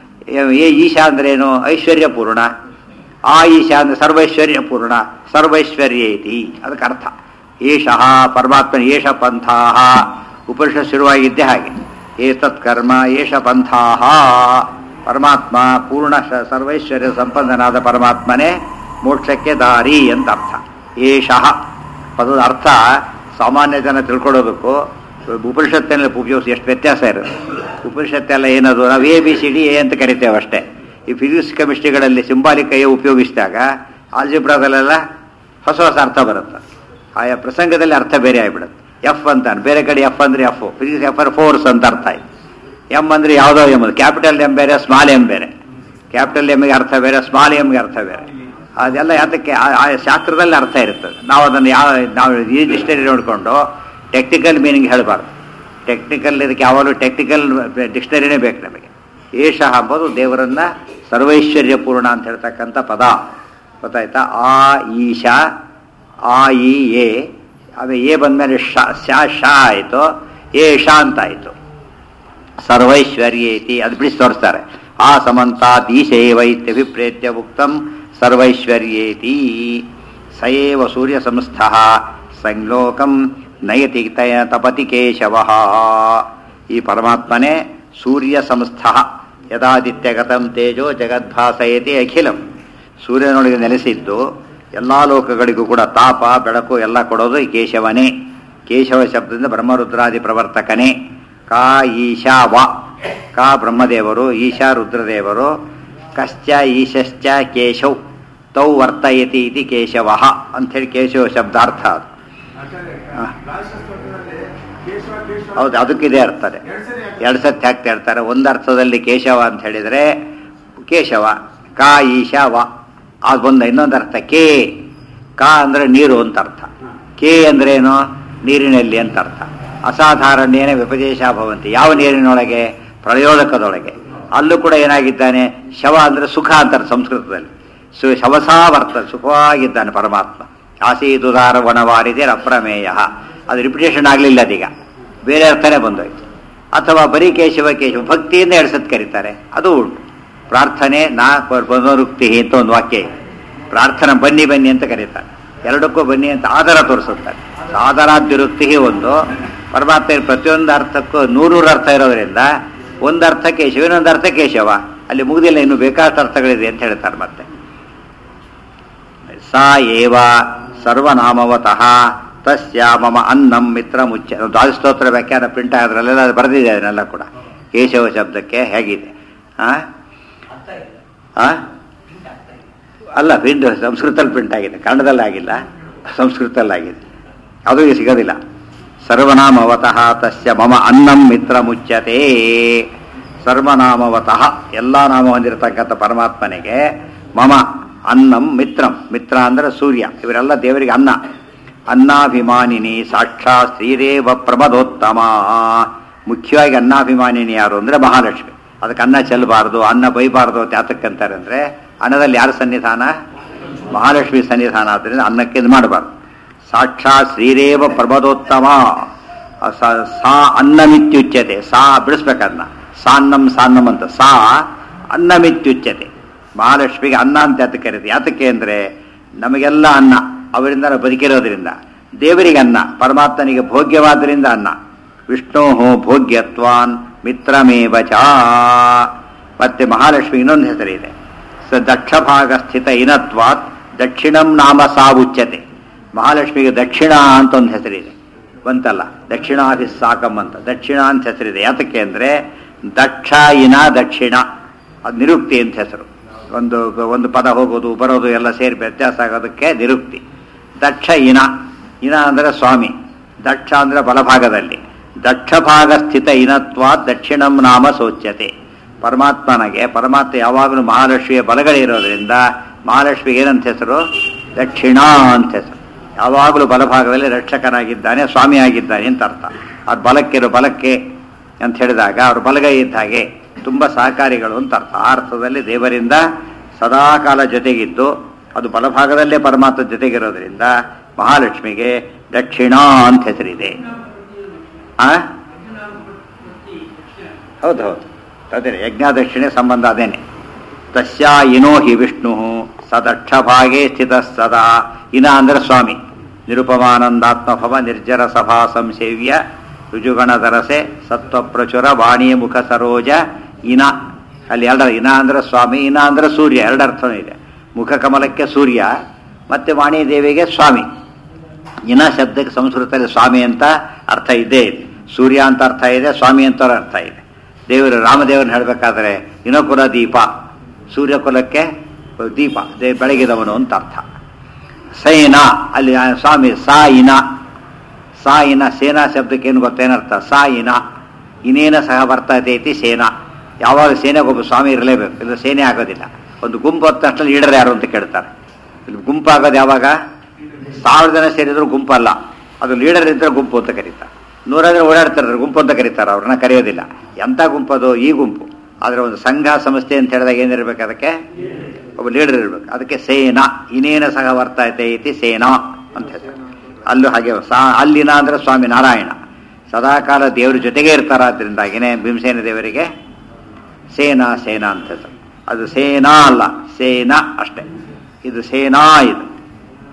ಏ ಈಶ ಅಂದ್ರೇನು ಐಶ್ವರ್ಯ ಪೂರ್ಣ ಆ ಈಶ ಅಂದ್ರೆ ಸರ್ವೈಶ್ವರ್ಯ ಪೂರ್ಣ ಸರ್ವೈಶ್ವರ್ಯ ಐತಿ ಅದಕ್ಕೆ ಅರ್ಥ ಏಷಃ ಪರಮಾತ್ಮನ ಏಷ ಪಂಥಾಹ ಉಪನಿಷತ್ ಶುರುವಾಗಿದ್ದೇ ಹಾಗೆ ಏತತ್ ಕರ್ಮ ಏಷ ಪಂಥಾಹ ಪರಮಾತ್ಮ ಪೂರ್ಣ ಶ- ಸರ್ವೈಶ್ವರ್ಯ ಸಂಪನ್ನನಾದ ಪರಮಾತ್ಮನೇ ಮೋಕ್ಷಕ್ಕೆ ದಾರಿ ಅಂತ ಅರ್ಥ ಏಷಃ ಪದದ ಅರ್ಥ ಸಾಮಾನ್ಯ ಜನ ತಿಳ್ಕೊಳ್ಳೋದಕ್ಕೂ ಉಪನಿಷತ್ತಿನಲ್ಲಿ ಉಪಯೋಗಿಸಿ ಎಷ್ಟು ವ್ಯತ್ಯಾಸ ಇರುತ್ತೆ ಉಪನಿಷತ್ತೆಲ್ಲ ಏನದು ನಾವು A B C D A ಅಂತ ಕರಿತೇವೆ ಅಷ್ಟೇ ಈ ಫಿಸಿಕ್ಸ್ ಕೆಮಿಸ್ಟ್ರಿಗಳಲ್ಲಿ ಸಿಂಬಾಲಿಕ್ ಎ ಉಪಯೋಗಿಸಿದಾಗ ಆಲ್ಜಿಬ್ರಾದಲ್ಲೆಲ್ಲ ಹೊಸ ಹೊಸ ಅರ್ಥ ಬರುತ್ತೆ ಆಯಾ ಪ್ರಸಂಗದಲ್ಲಿ ಅರ್ಥ ಬೇರೆ ಆಗಿಬಿಡುತ್ತೆ ಎಫ್ ಅಂತ ಬೇರೆ ಕಡೆ ಎಫ್ ಅಂದ್ರೆ ಎಫ್ ಫಿಸಿಕ್ಸ್ ಎಫ್ ಅಂದ್ರೆ ಫೋರ್ಸ್ ಅಂತ ಅರ್ಥ ಆಯ್ತು ಎಮ್ ಅಂದ್ರೆ ಯಾವುದೋ ಎಮ್ ಕ್ಯಾಪಿಟಲ್ ಎಮ್ ಬೇರೆ ಸ್ಮಾಲ್ ಎಮ್ ಬೇರೆ ಕ್ಯಾಪಿಟಲ್ ಎಮ್ಗೆ ಅರ್ಥ ಬೇರೆ ಸ್ಮಾಲ್ ಎಮ್ಗೆ ಅರ್ಥ ಬೇರೆ ಅದೆಲ್ಲ ಯಾತಕ್ಕೆ ಆ ಆ ಶಾಸ್ತ್ರದಲ್ಲಿ ಅರ್ಥ ಇರ್ತದೆ ನಾವು ಅದನ್ನು ಯಾವ ನಾವು ಈ ಡಿಕ್ಷನರಿ ನೋಡಿಕೊಂಡು ಟೆಕ್ನಿಕಲ್ ಮೀನಿಂಗ್ ಹೇಳಬಾರ್ದು ಟೆಕ್ನಿಕಲ್ ಇದಕ್ಕೆ ಯಾವಾಗಲೂ ಟೆಕ್ನಿಕಲ್ ಡಿಕ್ಷನರಿನೇ ಬೇಕು ನಮಗೆ ಏಷ ಎಂಬುದು ದೇವರನ್ನ ಸರ್ವೈಶ್ವರ್ಯ ಪೂರ್ಣ ಅಂತ ಹೇಳ್ತಕ್ಕಂಥ ಪದ ಗೊತ್ತಾಯ್ತಾ ಆ ಈಶ ಆ ಈ ಎ ಅದು ಎ ಬಂದಮೇಲೆ ಶ ಶ ಶ ಆಯಿತು ಎ ಶ ಅಂತ ಆಯಿತು ಸರ್ವೈಶ್ವರ್ಯೇತಿ ಅದು ಬಿಡಿಸಿ ತೋರಿಸ್ತಾರೆ ಆ ಸಮಂತಾತ್ ಈಶೈವೈತ್ಯ ವಿಪ್ರೇತ್ಯ ಉಕ್ತಂ ಸರ್ವೈಶ್ವರ್ಯೇತಿ ಸಯೇವ ಸೂರ್ಯ ಸಂಸ್ಥಃ ಸಂಲೋಕಂ ನಯತಿ ತಯ ತಪತಿ ಕೇಶವ ಈ ಪರಮಾತ್ಮನೇ ಸೂರ್ಯ ಸಂಸ್ಥ ಯದಾದಿತ್ಯಗತಂ ತೇಜೋ ಜಗದ್ಭಾಸಯತಿ ಅಖಿಲಂ ಸೂರ್ಯನೊಳಗೆ ನೆಲೆಸಿದ್ದು ಎಲ್ಲ ಲೋಕಗಳಿಗೂ ಕೂಡ ತಾಪ ಬೆಳಕು ಎಲ್ಲ ಕೊಡೋದು ಈ ಕೇಶವನೇ ಕೇಶವ ಶಬ್ದದಿಂದ ಬ್ರಹ್ಮರುದ್ರಾದಿ ಪ್ರವರ್ತಕನೇ ಕಾ ಈಶಾ ವ ಕಾ ಬ್ರಹ್ಮದೇವರು ಈಶಾ ರುದ್ರದೇವರು ಕಶ್ಚ ಈಶಶ್ಚ ಕೇಶವ್ ತೌ ವರ್ತಯತಿ ಇತಿ ಕೇಶವ ಅಂಥೇಳಿ ಕೇಶವ ಶಬ್ದಾರ್ಥ ಅದು ಹಾ. ಹೌದು ಅದಕ್ಕಿದೆ ಅರ್ಥನೆ ಎರಡು ಸತಿ ಹಾಕ್ತಾ ಇರ್ತಾರೆ ಒಂದು ಅರ್ಥದಲ್ಲಿ ಕೇಶವ ಅಂತ ಹೇಳಿದರೆ ಕೇಶವ ಕಾ ಈಶಾ ವ ಅದು ಬಂದ ಇನ್ನೊಂದು ಅರ್ಥ ಕೆ ಕಾ ಅಂದ್ರೆ ನೀರು ಅಂತ ಅರ್ಥ ಕೆ ಅಂದ್ರೆ ಏನು ನೀರಿನಲ್ಲಿ ಅಂತ ಅರ್ಥ ಅಸಾಧಾರಣ್ಯೇನ ವಿಪದೇಶ ಭವಂತಿ ಯಾವ ನೀರಿನೊಳಗೆ ಪ್ರಯೋಜಕದೊಳಗೆ ಅಲ್ಲೂ ಕೂಡ ಏನಾಗಿದ್ದಾನೆ ಶವ ಅಂದ್ರೆ ಸುಖ ಅಂತಾರೆ ಸಂಸ್ಕೃತದಲ್ಲಿ ಸು ಶವಸಾವರ್ತ ಸುಖವಾಗಿದ್ದಾನೆ ಪರಮಾತ್ಮ ಆಸೀದುದಾರ ವನವಾರಿದೆ ಅಪ್ರಮೇಯ ಅದು ರಿಪಿಟೇಷನ್ ಆಗಲಿಲ್ಲ ಅದೀಗ ಬೇರೆ ಅರ್ಥನೇ ಬಂದೋಯ್ತು ಅಥವಾ ಬರೀ ಕೇಶವ ಕೇಶವ ಭಕ್ತಿಯಿಂದ ಎರಡು ಸತ್ ಕರೀತಾರೆ ಅದು ಉಂಟು ಪ್ರಾರ್ಥನೆ ನಾ ಪುನರುಕ್ತಿ ಅಂತ ಒಂದು ವಾಕ್ಯ ಇದೆ ಪ್ರಾರ್ಥನೆ ಬನ್ನಿ ಬನ್ನಿ ಅಂತ ಕರೀತಾರೆ ಎರಡಕ್ಕೂ ಬನ್ನಿ ಅಂತ ಆಧಾರ ತೋರಿಸುತ್ತಾರೆ ಆಧಾರಾದ್ಯುರುಕ್ತಿ ಒಂದು ಪರಮಾತ್ಮ ಪ್ರತಿಯೊಂದು ಅರ್ಥಕ್ಕೂ ನೂರೂರು ಅರ್ಥ ಇರೋದ್ರಿಂದ ಒಂದು ಅರ್ಥ ಕೇಶವ ಇನ್ನೊಂದು ಅರ್ಥ ಕೇಶವ ಅಲ್ಲಿ ಮುಗಿದಿಲ್ಲ ಇನ್ನು ಬೇಕಾದಷ್ಟು ಅರ್ಥಗಳಿದೆ ಅಂತ ಹೇಳ್ತಾರೆ ಮತ್ತೆ ಸಾ ಏವ ಸರ್ವನಾಮವತಃ ತಸ್ಯ ಮಮ ಅನ್ನಂ ಮಿತ್ರ ಮುಚ್ಚ ದ್ವಾದಸ್ತೋತ್ರ ವ್ಯಾಖ್ಯಾನ ಪ್ರಿಂಟ್ ಆಗೋದ್ರಲ್ಲೆಲ್ಲ ಅದು ಬರೆದಿದೆ ಅದನ್ನೆಲ್ಲ ಕೂಡ ಕೇಶವ ಶಬ್ದಕ್ಕೆ ಹೇಗಿದೆ ಆ ಆ? ಅಲ್ಲ ಪ್ರಿಂಟ್ ಸಂಸ್ಕೃತದಲ್ಲಿ ಪ್ರಿಂಟ್ ಆಗಿದೆ ಕನ್ನಡದಲ್ಲಿ ಆಗಿಲ್ಲ ಸಂಸ್ಕೃತದಲ್ಲಿ ಆಗಿದೆ ಅದು ಈಗ ಸಿಗೋದಿಲ್ಲ ಸರ್ವನಾಮವತಃ ತಸ್ಯ ಮಮ ಅನ್ನಂ ಮಿತ್ರ ಮುಚ್ಚತೆ ಸರ್ವನಾಮವತಃ ಎಲ್ಲ ನಾಮ ಹೊಂದಿರತಕ್ಕಂಥ ಪರಮಾತ್ಮನಿಗೆ ಮಮ ಅನ್ನಂ ಮಿತ್ರಂ ಮಿತ್ರ ಅಂದ್ರೆ ಸೂರ್ಯ ಇವರೆಲ್ಲ ದೇವರಿಗೆ ಅನ್ನ ಅನ್ನಾಭಿಮಾನಿನಿ ಸಾಕ್ಷಾತ್ ಶ್ರೀದೇವ ಪ್ರಮದೋತ್ತಮ ಮುಖ್ಯವಾಗಿ ಅನ್ನಾಭಿಮಾನಿನಿ ಯಾರು ಅಂದ್ರೆ ಮಹಾಲಕ್ಷ್ಮಿ ಅದಕ್ಕೆ ಅನ್ನ ಚೆಲ್ಲಬಾರ್ದು ಅನ್ನ ಬೈಬಾರ್ದು ಅಂತ ಯಾತಕ್ಕಂತಾರೆ ಅಂದ್ರೆ ಅನ್ನದಲ್ಲಿ ಯಾರ ಸನ್ನಿಧಾನ ಮಹಾಲಕ್ಷ್ಮಿ ಸನ್ನಿಧಾನ ಆದ್ದರಿಂದ ಅನ್ನಕ್ಕೆ ಇದು ಮಾಡಬಾರ್ದು ಸಾಕ್ಷಾತ್ ಶ್ರೀರೇವ ಪ್ರಮದೋತ್ತಮ ಸ- ಸಾ ಅನ್ನಮಿತ್ಯುಚ್ಯತೆ ಸಾ ಬಿಡಿಸ್ಬೇಕನ್ನ ಸಾನ್ನಂ ಸಾನ್ನಂ ಅಂತ ಸಾ ಅನ್ನಮಿತ್ಯುಚ್ಯತೆ ಮಹಾಲಕ್ಷ್ಮಿಗೆ ಅನ್ನ ಅಂತ ಯಾತಕ್ಕೆ ಕರೀತೀವಿ ಯಾತಕ್ಕೆ ಅಂದ್ರೆ ನಮಗೆಲ್ಲ ಅನ್ನ ಅವರಿಂದ ನಾವು ಬದುಕಿರೋದ್ರಿಂದ ದೇವರಿಗೆ ಅನ್ನ ಪರಮಾತ್ಮನಿಗೆ ಭೋಗ್ಯವಾದ್ರಿಂದ ಅನ್ನ ವಿಷ್ಣೋ ಭೋಗ್ಯತ್ವಾನ್ ಮಿತ್ರಮೇವ ಚ ಮತ್ತೆ ಮಹಾಲಕ್ಷ್ಮಿ ಇನ್ನೊಂದು ಹೆಸರಿದೆ ಸ ದಕ್ಷ ಭಾಗ ಸ್ಥಿತ ಇನತ್ವಾತ್ ದಕ್ಷಿಣಂ ನಾಮ ಸಾವುಚ್ಯತೆ ಮಹಾಲಕ್ಷ್ಮಿಗೆ ದಕ್ಷಿಣ ಅಂತ ಒಂದು ಹೆಸರಿದೆ ಬಂತಲ್ಲ ದಕ್ಷಿಣಾಭಿಸ್ ಸಾಕಂ ಅಂತ ದಕ್ಷಿಣ ಅಂತ ಹೆಸರಿದೆ ಯಾತಕ್ಕೆ ಅಂದ್ರೆ ದಕ್ಷ ಇನ ದಕ್ಷಿಣ ಅದು ನಿರುಕ್ತಿ ಅಂತ ಹೆಸರು ಒಂದು ಒಂದು ಪದ ಹೋಗೋದು ಬರೋದು ಎಲ್ಲ ಸೇರಿ ವ್ಯತ್ಯಾಸ ಆಗೋದಕ್ಕೆ ನಿರುಕ್ತಿ ದಕ್ಷ ಇನ ಇನ ಅಂದ್ರೆ ಸ್ವಾಮಿ ದಕ್ಷ ಅಂದ್ರೆ ಬಲಭಾಗದಲ್ಲಿ ದಕ್ಷ ಭಾಗ ಸ್ಥಿತ ಇನತ್ವ ದಕ್ಷಿಣಂ ನಾಮ ಸೋಚ್ಯತೆ ಪರಮಾತ್ಮನಿಗೆ ಪರಮಾತ್ಮ ಯಾವಾಗಲೂ ಮಹಾಲಕ್ಷ್ಮಿಯ ಬಲಗಡೆ ಇರೋದ್ರಿಂದ ಮಹಾಲಕ್ಷ್ಮಿಗೆ ಏನಂತ ಹೆಸರು ದಕ್ಷಿಣ ಅಂತ ಹೆಸರು ಯಾವಾಗಲೂ ಬಲಭಾಗದಲ್ಲಿ ರಕ್ಷಕನಾಗಿದ್ದಾನೆ ಸ್ವಾಮಿಯಾಗಿದ್ದಾನೆ ಅಂತ ಅರ್ಥ ಅದು ಬಲಕ್ಕಿರೋ ಬಲಕ್ಕೆ ಅಂತ ಹೇಳಿದಾಗ ಅವರು ಬಲಗೈ ಇದ್ದ ಹಾಗೆ ತುಂಬ ಸಹಕಾರಿಗಳು ಅಂತ ಅರ್ಥ ಆ ಅರ್ಥದಲ್ಲಿ ದೇವರಿಂದ ಸದಾಕಾಲ ಜೊತೆಗಿದ್ದು ಅದು ಬಲಭಾಗದಲ್ಲೇ ಪರಮಾತ್ಮ ಜೊತೆಗಿರೋದ್ರಿಂದ ಮಹಾಲಕ್ಷ್ಮಿಗೆ ದಕ್ಷಿಣ ಅಂತ ಹೆಸರಿದೆ ಆ ಹೌದು ಹೌದು ಅದೇ ಯಜ್ಞಾದಕ್ಷಿಣೆ ಸಂಬಂಧ ಅದೇನೆ ತಸ್ಯಾ ಇನೋ ಹಿ ವಿಷ್ಣು ಸದಕ್ಷ ಭಾಗೇ ಸ್ಥಿತ ಸದಾ ಇನ ಅಂದ್ರೆ ಸ್ವಾಮಿ ನಿರುಪಮಾನಂದಾತ್ಮಭವ ನಿರ್ಜರ ಸಭಾ ಸಂಸೇವ್ಯ ರುಜುಗಣಧರಸೆ ಸತ್ವಪ್ರಚುರ ವಾಣಿ ಮುಖ ಸರೋಜ ಇನ ಅಲ್ಲಿ ಎರಡರ ಇನ ಅಂದ್ರೆ ಸ್ವಾಮಿ ಇನ ಅಂದ್ರೆ ಸೂರ್ಯ ಎರಡರ್ಥನೂ ಇದೆ ಮುಖ ಕಮಲಕ್ಕೆ ಸೂರ್ಯ ಮತ್ತೆ ವಾಣಿ ದೇವಿಗೆ ಸ್ವಾಮಿ ಇನ ಶಬ್ದಕ್ಕೆ ಸಂಸ್ಕೃತದಲ್ಲಿ ಸ್ವಾಮಿ ಅಂತ ಅರ್ಥ ಇದ್ದೇ ಇದೆ ಸೂರ್ಯ ಅಂತ ಅರ್ಥ ಇದೆ ಸ್ವಾಮಿ ಅಂತ ಅರ್ಥ ಇದೆ ದೇವರು ರಾಮದೇವರನ್ನ ಹೇಳಬೇಕಾದ್ರೆ ಇನಕುಲ ದೀಪ ಸೂರ್ಯಕುಲಕ್ಕೆ ದೀಪ ದೇ ಬೆಳಗಿದವನು ಅಂತ ಅರ್ಥ ಸೈನ ಅಲ್ಲಿ ಆ ಸ್ವಾಮಿ ಸಾ ಇನ ಸಾ ಇನ ಸೇನಾ ಶಬ್ದಕ್ಕೆ ಏನು ಗೊತ್ತೇನರ್ಥ ಸಾ ಇನ ಇನೇನ ಸಹ ಬರ್ತದೆ ಐತಿ ಸೇನಾ ಯಾವಾಗ ಸೇನೆಗೆ ಒಬ್ಬ ಸ್ವಾಮಿ ಇರಲೇಬೇಕು ಇಲ್ಲ ಸೇನೆ ಆಗೋದಿಲ್ಲ ಒಂದು ಗುಂಪು ಹೊತ್ತ ತಕ್ಷಣ ಲೀಡರ್ ಯಾರು ಅಂತ ಕೇಳ್ತಾರೆ ಇಲ್ಲಿ ಗುಂಪು ಆಗೋದು ಯಾವಾಗ ಸಾವಿರ ಜನ ಸೇರಿದ್ರು ಗುಂಪಲ್ಲ ಅದು ಲೀಡರ್ ಇದ್ರೆ ಗುಂಪು ಅಂತ ಕರೀತಾರೆ ನೂರ ಜನ ಓಡಾಡ್ತಾರೆ ಗುಂಪು ಅಂತ ಕರೀತಾರೆ ಅವ್ರನ್ನ ಕರೆಯೋದಿಲ್ಲ ಎಂಥ ಗುಂಪು ಅದು ಈ ಗುಂಪು ಆದರೆ ಒಂದು ಸಂಘ ಸಂಸ್ಥೆ ಅಂತ ಹೇಳಿದಾಗ ಏನಿರ್ಬೇಕು ಅದಕ್ಕೆ ಒಬ್ಬ ಲೀಡರ್ ಇರ್ಬೇಕು ಅದಕ್ಕೆ ಸೇನಾ ಇನ್ನೇನ ಸಹ ವರ್ತೈತೆ ಐತಿ ಸೇನಾ ಅಂತ ಹೆಸರು ಅಲ್ಲೂ ಹಾಗೆ ಸಾ ಅಲ್ಲಿನ ಅಂದ್ರೆ ಸ್ವಾಮಿ ನಾರಾಯಣ ಸದಾಕಾಲ ದೇವ್ರ ಜೊತೆಗೆ ಇರ್ತಾರಾದ್ರಿಂದಾಗಿನೇ ಭೀಮಸೇನ ದೇವರಿಗೆ ಸೇನಾ ಸೇನಾ ಅಂತ ಹೆಸರು ಅದು ಸೇನಾ ಅಲ್ಲ ಸೇನಾ ಅಷ್ಟೇ ಇದು ಸೇನಾ ಇದು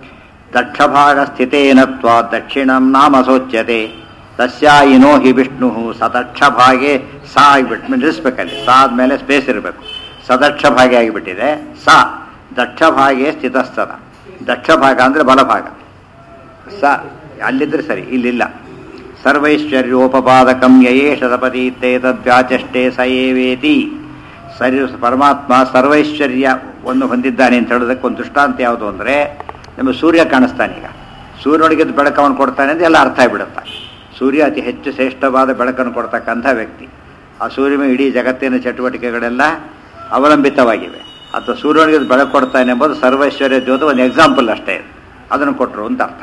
ದಕ್ಷಭಾಗ ಸ್ಥಿತೇನ ತ್ವಾ ದಕ್ಷಿಣಂ ನಾಮ ಸೋಚ್ಯತೆ ತಸ್ಯಾಯಿನೋ ಹಿ ವಿಷ್ಣು ಸದಕ್ಷ ಭಾಗೆ ಸಾ ಆಗಿಬಿಟ್ಟು ನಿಲ್ಲಿಸ್ಬೇಕಲ್ಲಿ ಸಾ ಆದ್ಮೇಲೆ ಸ್ಪೇಸ್ ಇರಬೇಕು ಸದಕ್ಷ ಭಾಗೆ ಆಗಿಬಿಟ್ಟಿದೆ ಸಾ ದಕ್ಷ ಭಾಗೆ ಸ್ಥಿತಸ್ಥದ ದಕ್ಷ ಭಾಗ ಅಂದರೆ ಬಲಭಾಗ ಸ ಅಲ್ಲಿದ್ರೆ ಸರಿ ಇಲ್ಲಿಲ್ಲ ಸರ್ವೈಶ್ವರ್ಯೋಪಪಾದಕಂ ಯಯೇಷ ತಪತೀತೆ ತದ್ವ್ಯಾಚಷ್ಟೇ ಸ ಏವೇತಿ ಸರಿ ಪರಮಾತ್ಮ ಸರ್ವೈಶ್ವರ್ಯವನ್ನು ಹೊಂದಿದ್ದಾನೆ ಅಂತ ಹೇಳೋದಕ್ಕೆ ಒಂದು ದೃಷ್ಟಾಂತ ಯಾವುದು ಅಂದರೆ ನಮಗೆ ಸೂರ್ಯ ಕಾಣಿಸ್ತಾನೆ ಈಗ ಸೂರ್ಯನೊಳಗೆ ಬೆಳಕವನ್ನು ಕೊಡ್ತಾನೆ ಅಂತ ಎಲ್ಲ ಅರ್ಥ ಆಗಿಬಿಡುತ್ತೆ ಸೂರ್ಯ ಅತಿ ಹೆಚ್ಚು ಶ್ರೇಷ್ಠವಾದ ಬೆಳಕನ್ನು ಕೊಡ್ತಕ್ಕಂಥ ವ್ಯಕ್ತಿ ಆ ಸೂರ್ಯ ಮೇಲೆ ಇಡೀ ಜಗತ್ತಿನ ಚಟುವಟಿಕೆಗಳೆಲ್ಲ ಅವಲಂಬಿತವಾಗಿವೆ ಅಥವಾ ಸೂರ್ಯನಿಗೆ ಬೆಳಕು ಕೊಡ್ತಾನೆ ಎಂಬುದು ಸರ್ವೈಶ್ವರ್ಯ ಜ್ಯೋತಿ ಒಂದು ಎಕ್ಸಾಂಪಲ್ ಅಷ್ಟೇ ಇದು. ಅದನ್ನು ಕೊಟ್ಟರು ಅಂತ ಅರ್ಥ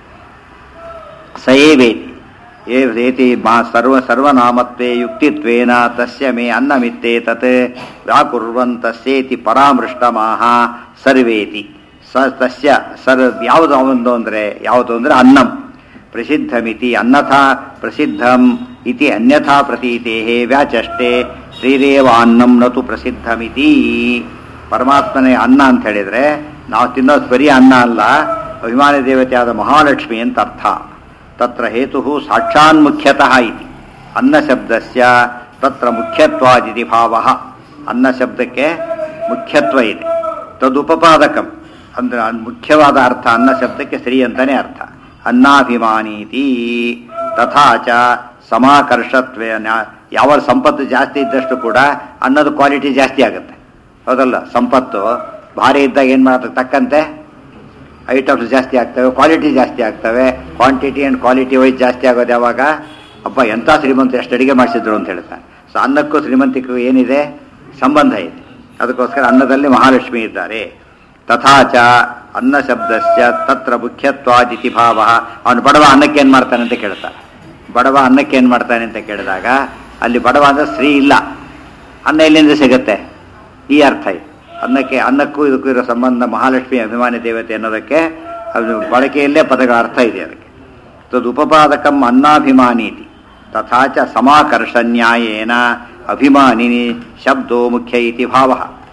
ಸಯೇವೇತಿ ಏತಿ ಮಾ ಸರ್ವ ಸರ್ವನಾಮತ್ವೇ ಯುಕ್ತಿತ್ವೇನ ತಸ್ಯ ಮೇ ಅನ್ನಮಿತ್ತೇ ತತ್ ವ್ಯಾಕುರ್ವಂತಸ್ಯೇತಿ ಪರಾಮೃಷ್ಟಮಾಹ ಸರ್ವೇತಿ ಸ ತಸ್ಯ ಸರ್ ಯಾವುದು ಅವೊಂದು ಅಂದರೆ ಯಾವುದು ಅಂದರೆ ಅನ್ನಂ ಪ್ರಸಿದ್ಧಮಿತಿ ಅನ್ಯಥಾ ಪ್ರಸಿದ್ಧಂ ಇತಿ ಅನ್ಯಥಾ ಪ್ರತೀತೆ ವ್ಯಾಚಷ್ಟೆ ಶ್ರೀರೇವ ಅನ್ನಂ ನತು ಪ್ರಸಿದ್ಧಮಿತಿ ಪರಮಾತ್ಮನೇ ಅನ್ನ ಅಂತ ಹೇಳಿದರೆ ನಾವು ತಿನ್ನೋದು ಬರೀ ಅನ್ನ ಅಲ್ಲ ಅಭಿಮಾನಿ ದೇವತೆಯಾದ ಮಹಾಲಕ್ಷ್ಮಿ ಅಂತ ಅರ್ಥ ತತ್ರ ಹೇತು ಸಾಕ್ಷಾನ್ಮುಖ್ಯತಃ ಇತಿ ಅನ್ನ ಶಬ್ದಸ್ಯ ತತ್ರ ಮುಖ್ಯತ್ವಾದಿತಿ ಭಾವ ಅನ್ನ ಶಬ್ದಕ್ಕೆ ಮುಖ್ಯತ್ವ ಇದೆ ತದುಪಪಾದಕಂ ಅಂದ್ರೆ ಅನ್- ಮುಖ್ಯವಾದ ಅರ್ಥ ಅನ್ನ ಶಬ್ದಕ್ಕೆ ಸ್ತ್ರೀ ಅಂತಾನೆ ಅರ್ಥ ಅನ್ನಾಭಿಮಾನೀತಿ ತಥಾ ಚ ಸಮಾಕರ್ಷತ್ವೇ ನ್ಯಾ- ಯಾವ ಸಂಪತ್ತು ಜಾಸ್ತಿ ಇದ್ದಷ್ಟು ಕೂಡ ಅನ್ನದ ಕ್ವಾಲಿಟಿ ಜಾಸ್ತಿ ಆಗುತ್ತೆ ಹೌದಲ್ಲ ಸಂಪತ್ತು ಭಾರಿ ಇದ್ದಾಗ ಏನು ಮಾಡ್ತದೆ ತಕ್ಕಂತೆ ಐಟಮ್ಸ್ ಜಾಸ್ತಿ ಆಗ್ತವೆ ಕ್ವಾಲಿಟಿ ಜಾಸ್ತಿ ಆಗ್ತವೆ ಕ್ವಾಂಟಿಟಿ ಆ್ಯಂಡ್ ಕ್ವಾಲಿಟಿ ವೈಸ್ ಜಾಸ್ತಿ ಆಗೋದು ಯಾವಾಗ ಅಪ್ಪ ಎಂಥ ಶ್ರೀಮಂತ ಎಷ್ಟು ಅಡಿಗೆ ಮಾಡಿಸಿದ್ರು ಅಂತ ಹೇಳ್ತಾರೆ ಸೊ ಅನ್ನಕ್ಕೂ ಶ್ರೀಮಂತಿಗೂ ಏನಿದೆ ಸಂಬಂಧ ಇದೆ ಅದಕ್ಕೋಸ್ಕರ ಅನ್ನದಲ್ಲಿ ಮಹಾಲಕ್ಷ್ಮಿ ಇದ್ದಾರೆ ತಥಾಚ ಅನ್ನ ಶಬ್ದಸ್ಯ ತತ್ರ ಮುಖ್ಯತ್ವಾದಿತಿ ಭಾವ ಅವನು ಬಡವ ಅನ್ನಕ್ಕೆ ಏನು ಮಾಡ್ತಾನೆ ಅಂತ ಕೇಳ್ತಾನೆ ಬಡವ ಅನ್ನಕ್ಕೆ ಏನು ಮಾಡ್ತಾನೆ ಅಂತ ಕೇಳಿದಾಗ ಅಲ್ಲಿ ಬಡವ ಅಂದ್ರೆ ಸ್ತ್ರೀ ಇಲ್ಲ ಅನ್ನ ಎಲ್ಲಿಂದ ಸಿಗುತ್ತೆ ಈ ಅರ್ಥ ಇದೆ ಅನ್ನಕ್ಕೆ ಅನ್ನಕ್ಕೂ ಇದಕ್ಕೂ ಇರೋ ಸಂಬಂಧ ಮಹಾಲಕ್ಷ್ಮಿ ಅಭಿಮಾನಿ ದೇವತೆ ಅನ್ನೋದಕ್ಕೆ ಅದು ಬಳಕೆಯಲ್ಲೇ ಪದಗಳ ಅರ್ಥ ಇದೆ ಅದಕ್ಕೆ ತದುಪಪಾದಕಂ ಅನ್ನಾಭಿಮಾನೀತಿ ತಥಾಚ ಸಮಾಕರ್ಷನ್ಯಾಯೇನ ಅಭಿಮಾನಿನಿ ಶಬ್ದೋ ಮುಖ್ಯ ಇತಿ ಭಾವ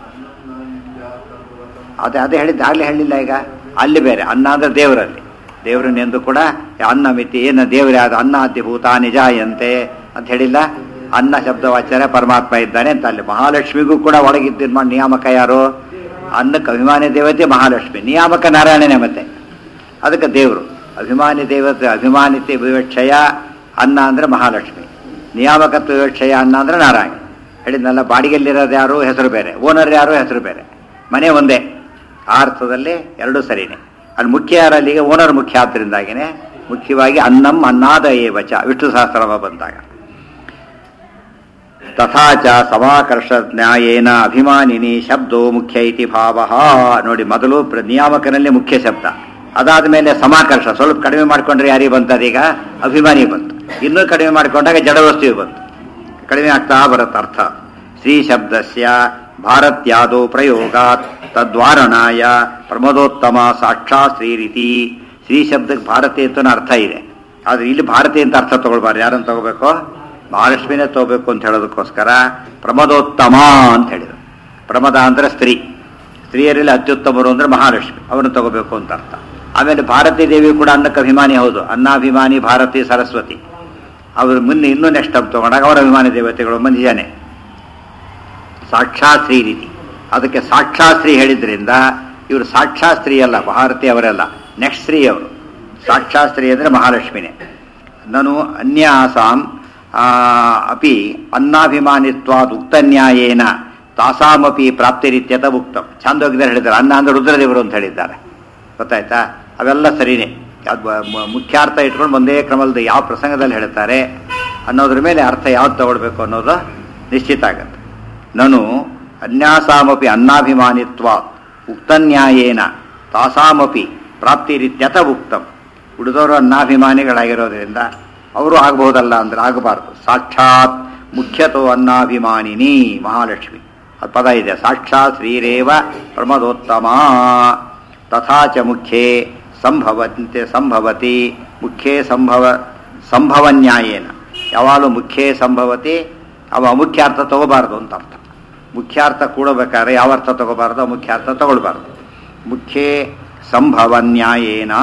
ಅದೇ ಅದೇ ಹೇಳಿದ್ದು ಆಗಲೇ ಹೇಳಿಲ್ಲ ಈಗ ಅಲ್ಲಿ ಬೇರೆ ಅನ್ನ ಅಂದ್ರೆ ದೇವರಲ್ಲಿ ದೇವರನ್ನೆಂದು ಕೂಡ ಅನ್ನ ಮಿತಿ ಏನು ದೇವರೇ ಆದ ಅನ್ನಾದ್ಯ ಭೂತ ನಿಜಾಯಂತೆ ಅಂತ ಹೇಳಿಲ್ಲ ಅನ್ನ ಶಬ್ದವಾಚಾರ್ಯ ಪರಮಾತ್ಮ ಇದ್ದಾನೆ ಅಂತ ಅಲ್ಲಿ ಮಹಾಲಕ್ಷ್ಮಿಗೂ ಕೂಡ ಒಳಗಿದ್ದ ಮಾಡಿ ನಿಯಾಮಕ ಯಾರು ಅನ್ನಕ್ಕೆ ಅಭಿಮಾನಿ ದೇವತೆ ಮಹಾಲಕ್ಷ್ಮಿ ನಿಯಾಮಕ ನಾರಾಯಣನೇ ಮತ್ತೆ ಅದಕ್ಕೆ ದೇವರು ಅಭಿಮಾನಿ ದೇವತೆ ಅಭಿಮಾನಿತೆ ವಿವಕ್ಷಯ ಅನ್ನ ಅಂದ್ರೆ ಮಹಾಲಕ್ಷ್ಮಿ ನಿಯಾಮಕತ್ವ ವಿವಕ್ಷಯ ಅನ್ನ ಅಂದ್ರೆ ನಾರಾಯಣ ಹೇಳಿದ್ನಲ್ಲ ಬಾಡಿಗೆಯಲ್ಲಿರೋದು ಯಾರು ಹೆಸರು ಬೇರೆ ಓನರ್ ಯಾರು ಹೆಸರು ಬೇರೆ ಮನೆ ಒಂದೇ ಆ ಅರ್ಥದಲ್ಲಿ ಎರಡೂ ಸರಿನೇ ಅಲ್ಲಿ ಮುಖ್ಯ ಯಾರಲ್ಲಿಗೆ ಓನರ್ ಮುಖ್ಯ ಆದ್ದರಿಂದಾಗಿನೇ ಮುಖ್ಯವಾಗಿ ಅನ್ನಂ ಅನ್ನಾದ ಏವಚ ವಿಷ್ಣು ಸಹಸ್ರನಾಮ ಬಂದಾಗ ತಥಾಚ ಸಮಾಕರ್ಷ ನ್ಯಾಯೇನ ಅಭಿಮಾನಿನಿ ಶಬ್ದೋ ಮುಖ್ಯ ಇತಿ ಭಾವ ನೋಡಿ ಮೊದಲು ಪ್ರ- ನಿಯಾಮಕನಲ್ಲಿ ಮುಖ್ಯ ಶಬ್ದ ಅದಾದ ಮೇಲೆ ಸಮಾಕರ್ಷ ಸ್ವಲ್ಪ ಕಡಿಮೆ ಮಾಡಿಕೊಂಡ್ರೆ ಯಾರಿಗೆ ಬಂತದೀಗ ಅಭಿಮಾನಿ ಬಂತು ಇನ್ನೂ ಕಡಿಮೆ ಮಾಡಿಕೊಂಡಾಗ ಜಡವಸ್ತು ಬಂತು ಕಡಿಮೆ ಆಗ್ತಾ ಬರುತ್ತೆ ಅರ್ಥ ಶ್ರೀ ಶಬ್ದಸ್ಯ ಭಾರತ್ಯಾದೋ ಪ್ರಯೋಗಾತ್ ತದ್ವಾರಣಾಯ ಪ್ರಮದೋತ್ತಮ ಸಾಕ್ಷಾ ಶ್ರೀ ರೀತಿ ಶ್ರೀ ಶಬ್ದಕ್ಕೆ ಭಾರತಿ ಅಂತ ಅರ್ಥ ಇದೆ ಆದ್ರೆ ಇಲ್ಲಿ ಭಾರತಿ ಅಂತ ಅರ್ಥ ತಗೊಳ್ಬಾರ್ದು ಯಾರನ್ನು ತಗೋಬೇಕು ಮಹಾಲಕ್ಷ್ಮಿನೇ ತಗೋಬೇಕು ಅಂತ ಹೇಳೋದಕ್ಕೋಸ್ಕರ ಪ್ರಮದೋತ್ತಮ ಅಂತ ಹೇಳಿದ್ರು ಪ್ರಮದ ಅಂದ್ರೆ ಸ್ತ್ರೀ ಸ್ತ್ರೀಯರಲ್ಲಿ ಅತ್ಯುತ್ತಮರು ಅಂದ್ರೆ ಮಹಾಲಕ್ಷ್ಮಿ ಅವರನ್ನು ತಗೋಬೇಕು ಅಂತ ಅರ್ಥ ಆಮೇಲೆ ಭಾರತೀ ದೇವಿ ಕೂಡ ಅನ್ನಕ್ಕೆ ಅಭಿಮಾನಿ ಹೌದು ಅನ್ನಾಭಿಮಾನಿ ಭಾರತಿ ಸರಸ್ವತಿ ಅವರು ಮುನ್ನೆ ಇನ್ನೂ ನೆಕ್ಸ್ಟ್ ಟೈಮ್ ತಗೊಂಡಾಗ ಅವರ ಅಭಿಮಾನಿ ದೇವತೆಗಳು ಮಂದಿಯಾನೆ ಸಾಕ್ಷಾಶ್ರೀ ರೀತಿ ಅದಕ್ಕೆ ಸಾಕ್ಷಾಶ್ರೀ ಹೇಳಿದ್ರಿಂದ ಇವರು ಸಾಕ್ಷಾಶ್ರೀ ಅಲ್ಲ ಭಾರತಿ ಅವರಲ್ಲ ನೆಕ್ಸ್ಟ್ ಸ್ತ್ರೀ ಅವರು ಸಾಕ್ಷಾಶ್ರೀ ಅಂದರೆ ಮಹಾಲಕ್ಷ್ಮಿನೇ ನಾನು ಅನ್ಯಾಸಾಂ ಆ, ಅಪಿ ಅನ್ನಾಭಿಮಾನಿತ್ವಾದ್ ಉಕ್ತನ್ಯಾಯೇನ ತಾಸಾಮಪಿ ಪ್ರಾಪ್ತಿರಿತ್ಯತ ಉಕ್ತಂ ಚಾಂದೋಗ್ಯದಲ್ಲಿ ಹೇಳಿದ್ದಾರೆ ಅನ್ನ ಅಂದ್ರೆ ರುದ್ರದೇವರು ಅಂತ ಹೇಳಿದ್ದಾರೆ ಗೊತ್ತಾಯ್ತಾ ಅವೆಲ್ಲ ಸರಿನೇ ಅದು ಮ- ಮುಖ್ಯಾರ್ಥ ಇಟ್ಕೊಂಡು ಒಂದೇ ಕ್ರಮದಲ್ಲಿ ಯಾವ ಪ್ರಸಂಗದಲ್ಲಿ ಹೇಳ್ತಾರೆ ಅನ್ನೋದ್ರ ಮೇಲೆ ಅರ್ಥ ಯಾವ್ದು ತಗೊಳ್ಬೇಕು ಅನ್ನೋದು ನಿಶ್ಚಿತ ಆಗತ್ತೆ ನಾನು ಅನ್ಯಾಸಾಮಪಿ ಅನ್ನಾಭಿಮಾನಿತ್ವ ಉಕ್ತನ್ಯಾಯೇನ ತಾಸಾಮಪಿ ಪ್ರಾಪ್ತಿರಿತ್ಯತ ಉಕ್ತಂ ಉಳಿದವರು ಅನ್ನಾಭಿಮಾನಿಗಳಾಗಿರೋದ್ರಿಂದ ಅವರು ಆಗಬಹುದಲ್ಲ ಅಂದ್ರೆ ಆಗಬಾರ್ದು ಸಾಕ್ಷಾತ್ ಮುಖ್ಯತೋ ಅನ್ನಾಭಿಮಾನಿನಿ ಮಹಾಲಕ್ಷ್ಮಿ ಅದು ಪದ ಇದೆ ಸಾಕ್ಷಾತ್ ಶ್ರೀರೇವ ಪ್ರಮದೋತ್ತಮ ತಥಾ ಚ ಮುಖ್ಯೇ ಸಂಭವಂತೆ ಸಂಭವತಿ ಮುಖ್ಯೇ ಸಂಭವ ಸಂಭವನ್ಯಾಯೇನ ಯಾವಾಗಲೂ ಮುಖ್ಯೇ ಸಂಭವತಿ ಅವ ಅಮುಖ್ಯಾರ್ಥ ತಗೋಬಾರ್ದು ಅಂತ ಅರ್ಥ ಮುಖ್ಯಾರ್ಥ ಕೂಡಬೇಕಾದ್ರೆ ಯಾವ ಅರ್ಥ ತಗೋಬಾರ್ದು ಮುಖ್ಯಾರ್ಥ ತಗೊಳ್ಬಾರ್ದು ಮುಖ್ಯೇ ಸಂಭವ ನ್ಯಾಯೇನ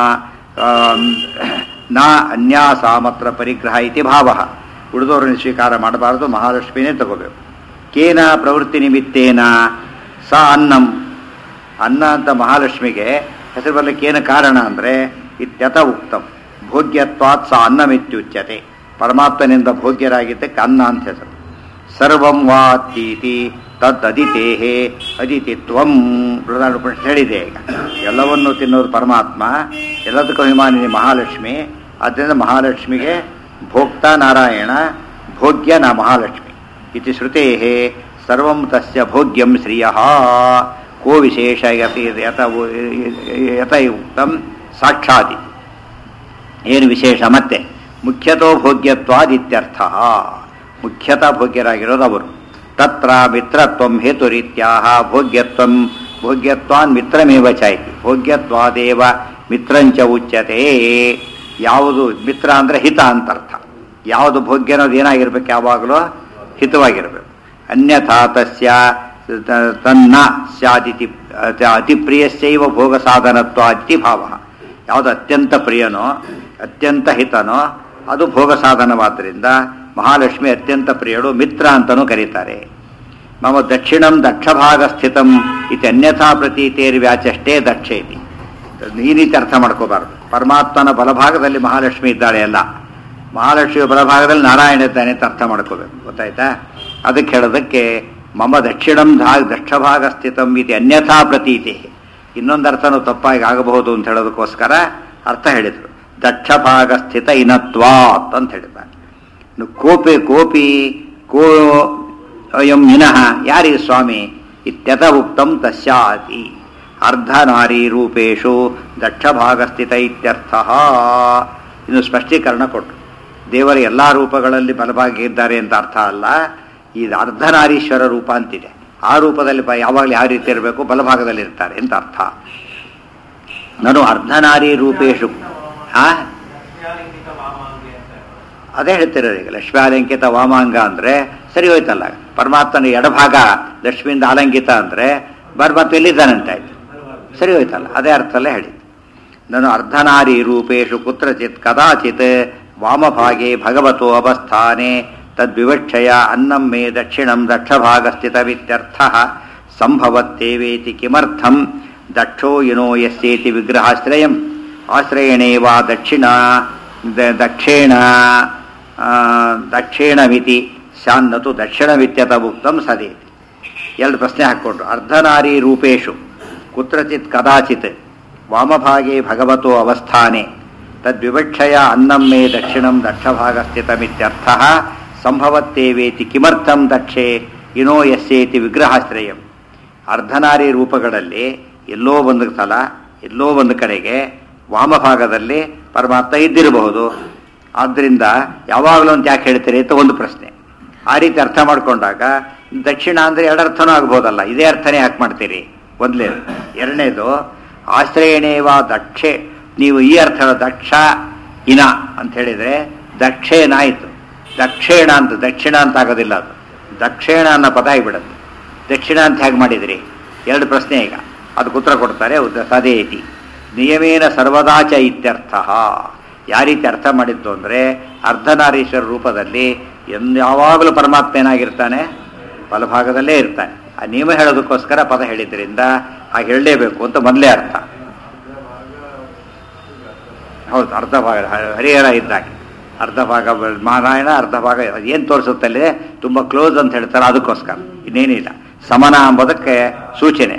ಆಮ್, ನ ಅನ್ಯಾಸಾಮತ್ರ ಪರಿಗ್ರಹ ಇತಿ ಭಾವ ಉಳಿದವರನ್ನು ಸ್ವೀಕಾರ ಮಾಡಬಾರದು ಮಹಾಲಕ್ಷ್ಮಿನೇ ತಗೋಬೇಕು ಕೇನ ಪ್ರವೃತ್ತಿ ನಿಮಿತ್ತೇನ ಸ ಅನ್ನಂ ಅನ್ನ ಅಂತ ಮಹಾಲಕ್ಷ್ಮಿಗೆ ಹೆಸರು ಬರ್ಲಿಕ್ಕೆ ಏನು ಕಾರಣ ಅಂದರೆ ಇತ್ಯತ ಉಕ್ತಂ ಭೋಗ್ಯತ್ವಾತ್ ಸ ಅನ್ನಮಿತ್ಯುಚ್ಯತೆ ಪರಮಾತ್ಮನಿಂದ ಭೋಗ್ಯರಾಗಿದ್ದಕ್ಕೆ ಅನ್ನ ಅಂತ ಹೆಸರು ಸರ್ವಂ ವಾತೀತಿ ತದ್ದದಿತೇಹೇ ಅದಿತಿತ್ವಂ ಬೃಹದಾರೂಪನಿಷತ್ ಹೇಳಿದೆ ಈಗ ಎಲ್ಲವನ್ನೂ ತಿನ್ನೋದು ಪರಮಾತ್ಮ ಎಲ್ಲದಕ್ಕೂ ಅಭಿಮಾನಿನಿ ಮಹಾಲಕ್ಷ್ಮಿ ಆದ್ದರಿಂದ ಮಹಾಲಕ್ಷ್ಮಿಗೆ ಭೋಕ್ತ ನಾರಾಯಣ ಭೋಗ್ಯ ನ ಮಹಾಲಕ್ಷ್ಮಿ ಇತಿ ಶ್ರುತೇ ಸರ್ವಂ ತಸ್ಯ ಭೋಗ್ಯಂ ಶ್ರಿಯಃ ಕೋ ವಿಶೇಷ ಯತಿ ಯತ ಯತ ಉಕ್ತಂ ಸಾಕ್ಷಾತಿ ಏನು ವಿಶೇಷ ಮತ್ತೆ ಮುಖ್ಯತೋ ಭೋಗ್ಯತ್ವಾದಿತ್ಯರ್ಥ ಮುಖ್ಯತಃ ಭೋಗ್ಯರಾಗಿರೋದು ಅವರು ತತ್ರ ಮಿತ್ರತ್ವಂ ಹೇತುರೀತ್ಯಾಹ ಭೋಗ್ಯತ್ವಂ ಭೋಗ್ಯತ್ವಾನ್ ಮಿತ್ರಮೇವ ಚಾಯ್ತಿ ಭೋಗ್ಯತ್ವಾದೇವ ಮಿತ್ರಂಚ ಉಚ್ಯತೆ ಯಾವುದು ಮಿತ್ರ ಅಂದರೆ ಹಿತ ಅಂತ ಅರ್ಥ ಯಾವುದು ಭೋಗ್ಯ ಅನ್ನೋದು ಏನಾಗಿರ್ಬೇಕು ಯಾವಾಗಲೂ ಹಿತವಾಗಿರಬೇಕು ಅನ್ಯಥಾ ತಸ್ಯ ತ- ತನ್ನ ಸ್ಯಾದಿತಿ ಅತಿಪ್ರಿಯಸ್ಯೈವ ಭೋಗ ಸಾಧನತ್ವಾದಿತಿ ಭಾವ ಯಾವುದು ಅತ್ಯಂತ ಪ್ರಿಯನೋ ಅತ್ಯಂತ ಹಿತನೋ ಅದು ಭೋಗ ಸಾಧನವಾದ್ದರಿಂದ ಮಹಾಲಕ್ಷ್ಮಿ ಅತ್ಯಂತ ಪ್ರಿಯಳು ಮಿತ್ರ ಅಂತಲೂ ಕರೀತಾರೆ ಮಮ ದಕ್ಷಿಣಂ ದಕ್ಷಭಾಗ ಸ್ಥಿತಂ ಇತಿ ಅನ್ಯಥಾ ಪ್ರತೀತೇರಿ ವ್ಯಾಚಷ್ಟೇ ದಕ್ಷ ಇತಿ ಈ ರೀತಿ ಅರ್ಥ ಮಾಡ್ಕೋಬಾರ್ದು ಪರಮಾತ್ಮನ ಬಲಭಾಗದಲ್ಲಿ ಮಹಾಲಕ್ಷ್ಮಿ ಇದ್ದಾಳೆ ಅಲ್ಲ ಮಹಾಲಕ್ಷ್ಮಿಯ ಬಲಭಾಗದಲ್ಲಿ ನಾರಾಯಣ ಇದ್ದಾನೆ ಅಂತ ಅರ್ಥ ಮಾಡ್ಕೋಬೇಕು ಗೊತ್ತಾಯ್ತಾ ಅದಕ್ಕೆ ಹೇಳೋದಕ್ಕೆ ಮಮ ದಕ್ಷಿಣಂ ಧಾ ದಕ್ಷಭಾಗ ಸ್ಥಿತಂ ಇತಿ ಅನ್ಯಥಾ ಪ್ರತೀತಿ ಇನ್ನೊಂದು ಅರ್ಥನೂ ತಪ್ಪಾಗಿ ಆಗಬಹುದು ಅಂತ ಹೇಳೋದಕ್ಕೋಸ್ಕರ ಅರ್ಥ ಹೇಳಿದರು ದಕ್ಷಭಾಗ ಸ್ಥಿತ ಇನತ್ವಾತ್ ಅಂತ ಹೇಳಿದ್ದಾರೆ ಇನ್ನು ಕೋಪಿ ಕೋಪಿ ಕೋ ಅಯಂ ವಿನಃ ಯಾರಿ ಸ್ವಾಮಿ ಇತ್ಯತ ಉಕ್ತಂ ತಸ್ಯಾತಿ ಅರ್ಧನಾರಿ ರೂಪೇಶು ದಕ್ಷಭಾಗಸ್ಥಿತ ಇತ್ಯರ್ಥ ಇನ್ನು ಸ್ಪಷ್ಟೀಕರಣ ಕೊಟ್ಟರು ದೇವರ ಎಲ್ಲ ರೂಪಗಳಲ್ಲಿ ಬಲಭಾಗಿ ಇದ್ದಾರೆ ಅಂತ ಅರ್ಥ ಅಲ್ಲ ಇದು ಅರ್ಧನಾರೀಶ್ವರ ರೂಪ ಅಂತಿದೆ ಆ ರೂಪದಲ್ಲಿ ಬ- ಯಾವಾಗಲೂ ಯಾವ ರೀತಿ ಇರಬೇಕು ಬಲಭಾಗದಲ್ಲಿ ಇರ್ತಾರೆ ಅಂತ ಅರ್ಥ ನಾನು ಅರ್ಧನಾರಿ ರೂಪೇಶು ಆ ಅದೇ ಹೇಳ್ತಿರೋದು ಈಗ ಲಕ್ಷ್ಮ್ಯಾಲಂಕಿತ ವಾಮಾಂಗ ಅಂದ್ರೆ ಸರಿ ಹೋಯ್ತಲ್ಲ ಪರಮಾತ್ಮನ ಎಡಭಾಗ ಲಕ್ಷ್ಮಿಯಿಂದ ಆಲಂಕಿತ ಅಂದ್ರೆ ಪರಮಾತ್ಮ ಎಲ್ಲಿದ್ದಾನಂತ ಆಯ್ತು ಸರಿ ಹೋಯ್ತಲ್ಲ ಅದೇ ಅರ್ಥಲ್ಲೇ ಹೇಳಿದ್ದು ನಾನು ಅರ್ಧನಾರಿ ರೂಪೇಶು ಕುತ್ರಚಿತ್ ಕದಾಚಿತ್ ವಾಮಭಾಗೆ ಭಗವತೋ ಅವಸ್ಥಾನೆ ತದ್ವಿವಕ್ಷಯ ಅನ್ನಂ ಮೇ ದಕ್ಷಿಣಂ ದಕ್ಷಭಾಗ ಸ್ಥಿತವಿತ್ಯರ್ಥ ಸಂಭವತ್ತೇವೇತಿ ಕಿಮರ್ಥಂ ದಕ್ಷೋ ಯುನೋ ಯಸ್ಯೇತಿ ವಿಗ್ರಹಾಶ್ರಯಂ ಆಶ್ರಯಣೇವ ದಕ್ಷಿಣ ದ- ದಕ್ಷಿಣ ಆ, ದಕ್ಷಿಣಮಿತಿ ಶಾನ್ನತು ದಕ್ಷಿಣವಿತ್ಯತ ಉಕ್ತಂ ಸದೇತಿ ಎರಡು ಪ್ರಶ್ನೆ ಹಾಕ್ಕೊಟ್ರು ಅರ್ಧನಾರಿ ರೂಪೇಶು ಕುತ್ರಚಿತ್ ಕದಾಚಿತ್ ವಾಮಭಾಗೆ ಭಗವತೋ ಅವಸ್ಥಾನೆ ತದ್ವಿವಕ್ಷಯ ಅನ್ನಂ ಮೇ ದಕ್ಷಿಣಂ ದಕ್ಷಭಾಗ ಸ್ಥಿತಮಿತ್ಯರ್ಥ ಸಂಭವತ್ತೇವೇತಿ ಕಿಮರ್ಥಂ ದಕ್ಷೆ ಇನೋ ಯಸ್ಯೇತಿ ವಿಗ್ರಹಾಶ್ರಯಂ ಅರ್ಧನಾರಿ ರೂಪಗಳಲ್ಲಿ ಎಲ್ಲೋ ಒಂದು ಸಲ ಎಲ್ಲೋ ಒಂದು ಕಡೆಗೆ ವಾಮಭಾಗದಲ್ಲಿ ಪರಮಾತ್ಮ ಇದ್ದಿರಬಹುದು ಆದ್ದರಿಂದ ಯಾವಾಗಲೂ ಅಂತ ಯಾಕೆ ಹೇಳ್ತೀರಿ ಅಂತ ಒಂದು ಪ್ರಶ್ನೆ ಆ ರೀತಿ ಅರ್ಥ ಮಾಡ್ಕೊಂಡಾಗ ದಕ್ಷಿಣ ಅಂದರೆ ಎರಡರ್ಥನೂ ಆಗ್ಬೋದಲ್ಲ ಇದೇ ಅರ್ಥನೇ ಯಾಕೆ ಮಾಡ್ತೀರಿ ಒಂದನೇದು ಎರಡನೇದು ಆಶ್ರಯಣೇವ ದಕ್ಷೆ ನೀವು ಈ ಅರ್ಥ ದಕ್ಷ ಇನ ಅಂತ ಹೇಳಿದರೆ ದಕ್ಷೇನ ಆಯಿತು ದಕ್ಷಿಣ ಅಂತ ದಕ್ಷಿಣ ಅಂತ ಆಗೋದಿಲ್ಲ ಅದು ದಕ್ಷಿಣ ಅನ್ನೋ ಪದ ಆಗಿಬಿಡುತ್ತೆ ದಕ್ಷಿಣ ಅಂತ ಹೇಗೆ ಮಾಡಿದಿರಿ ಎರಡು ಪ್ರಶ್ನೆ ಈಗ ಅದಕ್ಕೆ ಉತ್ತರ ಕೊಡ್ತಾರೆ ಉದ- ತದೇತಿ ನಿಯಮೇನ ಸರ್ವದಾಚ ಇತ್ಯರ್ಥ ಯಾವ ರೀತಿ ಅರ್ಥ ಮಾಡಿದ್ದು ಅಂದರೆ ಅರ್ಧನಾರೀಶ್ವರ ರೂಪದಲ್ಲಿ ಎನ್ ಯಾವಾಗಲೂ ಪರಮಾತ್ಮ ಏನಾಗಿರ್ತಾನೆ ಬಲಭಾಗದಲ್ಲೇ ಇರ್ತಾನೆ ಆ ನಿಯಮ ಹೇಳೋದಕ್ಕೋಸ್ಕರ ಪದ ಹೇಳಿದ್ರಿಂದ ಹಾಗೆ ಹೇಳಲೇಬೇಕು ಅಂತ ಮೊದಲೇ ಅರ್ಥ ಹೌದು ಅರ್ಧ ಭಾಗ ಹ- ಹರಿಹರ ಇದ್ದಾಗೆ ಅರ್ಧ ಭಾಗ ಬ- ನಾರಾಯಣ ಅರ್ಧ ಭಾಗ ಏನು ತೋರಿಸುತ್ತಲ್ಲಿ ತುಂಬ ಕ್ಲೋಸ್ ಅಂತ ಹೇಳ್ತಾರೆ ಅದಕ್ಕೋಸ್ಕರ ಇನ್ನೇನಿಲ್ಲ ಸಮನ ಎಂಬುದಕ್ಕೆ ಸೂಚನೆ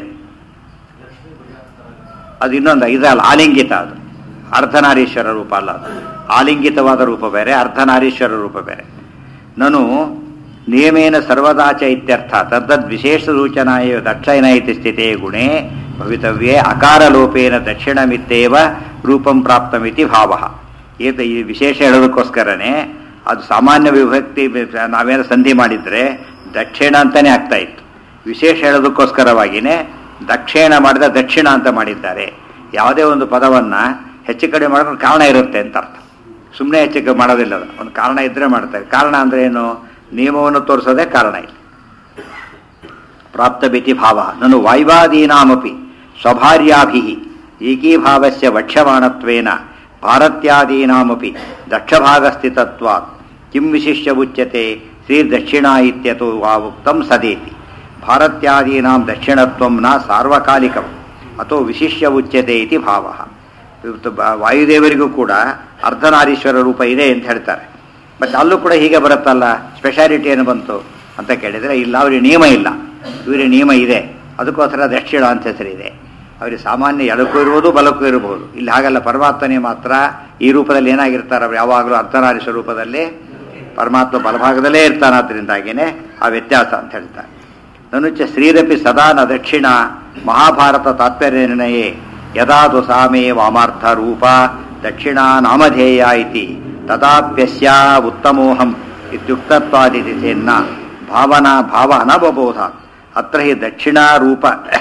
ಅದು ಇನ್ನೊಂದು ಇದಲ್ಲ ಆಲಿಂಗಿತ ಅದು ಅರ್ಧನಾರೀಶ್ವರ ರೂಪ ಅಲ್ಲ ಅದು ಆಲಿಂಗಿತವಾದ ರೂಪ ಬೇರೆ ಅರ್ಧನಾರೀಶ್ವರ ರೂಪ ಬೇರೆ ನಾನು ನಿಯಮೇನ ಸರ್ವದಾಚ ಇತ್ಯರ್ಥ ತದ್ದದ್ ವಿಶೇಷ ಸೂಚನಾಯ ದಕ್ಷಿಣ ಇತಿ ಸ್ಥಿತೇ ಗುಣೇ ಭವಿತವ್ಯೇ ಅಕಾರಲೋಪೇನ ದಕ್ಷಿಣಮಿತ್ತೇವ ರೂಪಂ ಪ್ರಾಪ್ತಮಿತಿ ಭಾವ ಏತ ಈ ವಿಶೇಷ ಹೇಳೋದಕ್ಕೋಸ್ಕರನೇ ಅದು ಸಾಮಾನ್ಯ ವಿಭಕ್ತಿ ನಾವೇನೋ ಸಂಧಿ ಮಾಡಿದ್ರೆ ದಕ್ಷಿಣ ಅಂತಾನೆ ಆಗ್ತಾ ಇತ್ತು ವಿಶೇಷ ಹೇಳೋದಕ್ಕೋಸ್ಕರವಾಗಿಯೇ ದಕ್ಷಿಣ ಮಾಡಿದ ದಕ್ಷಿಣ ಅಂತ ಮಾಡಿದ್ದಾರೆ ಯಾವುದೇ ಒಂದು ಪದವನ್ನ ಹೆಚ್ಚು ಕಡಿಮೆ ಮಾಡೋದು ಕಾರಣ ಇರುತ್ತೆ ಅಂತ ಅರ್ಥ ಸುಮ್ಮನೆ ಹೆಚ್ಚು ಕಡಿಮೆ ಮಾಡೋದಿಲ್ಲ ಅದು ಒಂದು ಕಾರಣ ಇದ್ರೆ ಮಾಡ್ತಾರೆ ಕಾರಣ ಅಂದ್ರೆ ಏನು ನಿಯಮವನ್ನು ತೋರಿಸೋದೇ ಕಾರಣ ಇಲ್ಲ ಪ್ರಾಪ್ತ ಭೀತಿ ಭಾವ ನಾನು ವಾಯುವಾದೀನಾಮಪಿ ಸ್ವಭಾರ್ಯಾಭಿ ಏಕೀಭಾವಸ್ಯ ವಕ್ಷ್ಯಮಾಣತ್ವೇನ ಭಾರತ್ಯಾದೀನಾಮಪಿ ದಕ್ಷಭಾಗಸ್ಥಿತತ್ವಾತ್ ಕಿಂ ವಿಶಿಷ್ಯ ಉಚ್ಯತೆ ಶ್ರೀದಕ್ಷಿಣಾ ಇತ್ಯತೋ ವಾ ಉಕ್ತಂ ಸದೇತಿ ಭಾರತ್ಯಾದೀನಾಂ ದಕ್ಷಿಣತ್ವಂ ನ ಸಾರ್ವಕಾಲಿಕಂ ಅಥೋ ವಿಶಿಷ್ಯ ಉಚ್ಯತೆ ಇತಿ ಭಾವ ಇವತ್ತು ಬ- ವಾಯುದೇವರಿಗೂ ಕೂಡ ಅರ್ಧನಾರೀಶ್ವರ ರೂಪ ಇದೆ ಅಂತ ಹೇಳ್ತಾರೆ ಮತ್ತು ಅಲ್ಲೂ ಕೂಡ ಹೀಗೆ ಬರುತ್ತಲ್ಲ ಸ್ಪೆಷಾಲಿಟಿ ಏನು ಬಂತು ಅಂತ ಕೇಳಿದರೆ ಇಲ್ಲ ಅವರಿಗೆ ನಿಯಮ ಇಲ್ಲ ಇವರಿಗೆ ನಿಯಮ ಇದೆ ಅದಕ್ಕೋಸ್ಕರ ದಕ್ಷಿಣ ಅಂತ ಹೆಸರಿದೆ ಅವರಿಗೆ ಸಾಮಾನ್ಯ ಎಡಕ್ಕೂ ಇರ್ಬೋದು ಬಲಕ್ಕೂ ಇರಬಹುದು ಇಲ್ಲಿ ಹಾಗಲ್ಲ ಪರಮಾತ್ಮನೇ ಮಾತ್ರ ಈ ರೂಪದಲ್ಲಿ ಏನಾಗಿರ್ತಾರೆ ಅವ್ರು ಯಾವಾಗಲೂ ಅರ್ಧನಾರೀಶ್ವರ ರೂಪದಲ್ಲಿ ಪರಮಾತ್ಮ ಬಲಭಾಗದಲ್ಲೇ ಇರ್ತಾನಾದ್ರಿಂದಾಗಿಯೇ ಆ ವ್ಯತ್ಯಾಸ ಅಂತ ಹೇಳ್ತಾರೆ ನನುಚ ಶ್ರೀರಪಿ ಸದಾ ನ ದಕ್ಷಿಣ ಮಹಾಭಾರತ ತಾತ್ಪರ್ಯ ನಿರ್ಣಯೇ ಯದಾದು ಸಾಮೇ ವಾಮಾರ್ಥ ರೂಪ ದಕ್ಷಿಣ ನಾಮಧೇಯ ಇತಿ ತದಾಪ್ಯಸ್ಯ ಉತ್ತಮೋಹಂ ಇತ್ಯುಕ್ತತ್ವಾದಿತಿ ಚೇನ್ನ ಭಾವನಾ ಭಾವ ಅನವಬೋಧ ಅತ್ರ ಹಿ ದಕ್ಷಿಣ ರೂಪ